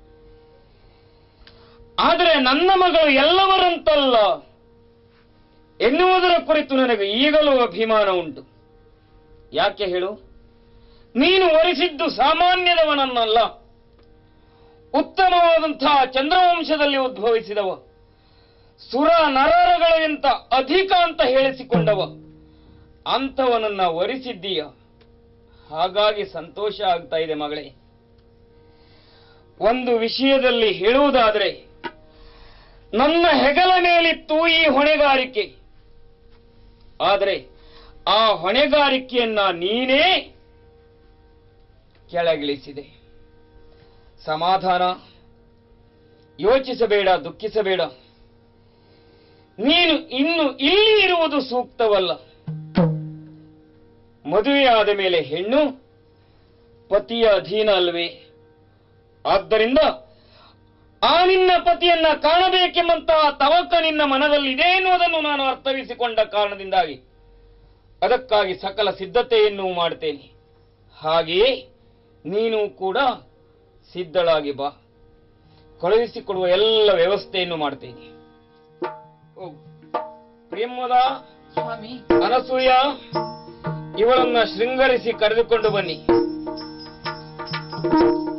ಆದರೆ ನನ್ನ ಮಗಳು ಎಲ್ಲವರಂತಲ್ಲ ಎನ್ನುವುದರ ಕುರಿತು ನನಗೆ ಈಗಲೂ ಅಭಿಮಾನ ಉಂಟು ಯಾಕೆ ಹೇಳು ನೀನು ವರಿಸಿದ್ದು ಸಾಮಾನ್ಯದವನನ್ನಲ್ಲ ಉತ್ತಮವಾದಂತಹ ಚಂದ್ರವಂಶದಲ್ಲಿ ಉದ್ಭವಿಸಿದವ ಸುರ ನರರಗಳಿಗಿಂತ ಅಧಿಕ ಅಂತ ಹೇಳಿಸಿಕೊಂಡವ ಅಂಥವನನ್ನ ವರಿಸಿದ್ದೀಯ ಹಾಗಾಗಿ ಸಂತೋಷ ಆಗ್ತಾ ಇದೆ ಮಗಳೇ ಒಂದು ವಿಷಯದಲ್ಲಿ ಹೇಳುವುದಾದರೆ ನನ್ನ ಹೆಗಲ ಮೇಲಿತ್ತು ಈ ಹೊಣೆಗಾರಿಕೆ ಆದರೆ ಆ ಹೊಣೆಗಾರಿಕೆಯನ್ನ ನೀನೇ ಕೆಳಗಿಳಿಸಿದೆ ಸಮಾಧಾನ ಯೋಚಿಸಬೇಡ ದುಃಖಿಸಬೇಡ ನೀನು ಇನ್ನು ಇಲ್ಲಿ ಇರುವುದು ಸೂಕ್ತವಲ್ಲ ಮದುವೆಯಾದ ಮೇಲೆ ಹೆಣ್ಣು ಪತಿಯ ಅಧೀನ ಅಲ್ವೇ ಆದ್ದರಿಂದ ಆ ನಿನ್ನ ಪತಿಯನ್ನ ಕಾಣಬೇಕೆಂಬಂತಹ ತವಕ ನಿನ್ನ ಮನದಲ್ಲಿದೆ ಎನ್ನುವುದನ್ನು ನಾನು ಅರ್ಥವಿಸಿಕೊಂಡ ಕಾರಣದಿಂದಾಗಿ ಅದಕ್ಕಾಗಿ ಸಕಲ ಸಿದ್ಧತೆಯನ್ನು ಮಾಡುತ್ತೇನೆ ಹಾಗೆಯೇ ನೀನು ಕೂಡ ಸಿದ್ಧಳಾಗಿ ಬಾ ಕಳುಹಿಸಿಕೊಡುವ ಎಲ್ಲ ವ್ಯವಸ್ಥೆಯನ್ನು ಮಾಡ್ತೇನೆ ಹೋಗು. ಪ್ರೇಮದ ಸ್ವಾಮಿ ಅನಸೂಯ ಇವಳನ್ನ ಶೃಂಗರಿಸಿ ಕರೆದುಕೊಂಡು ಬನ್ನಿ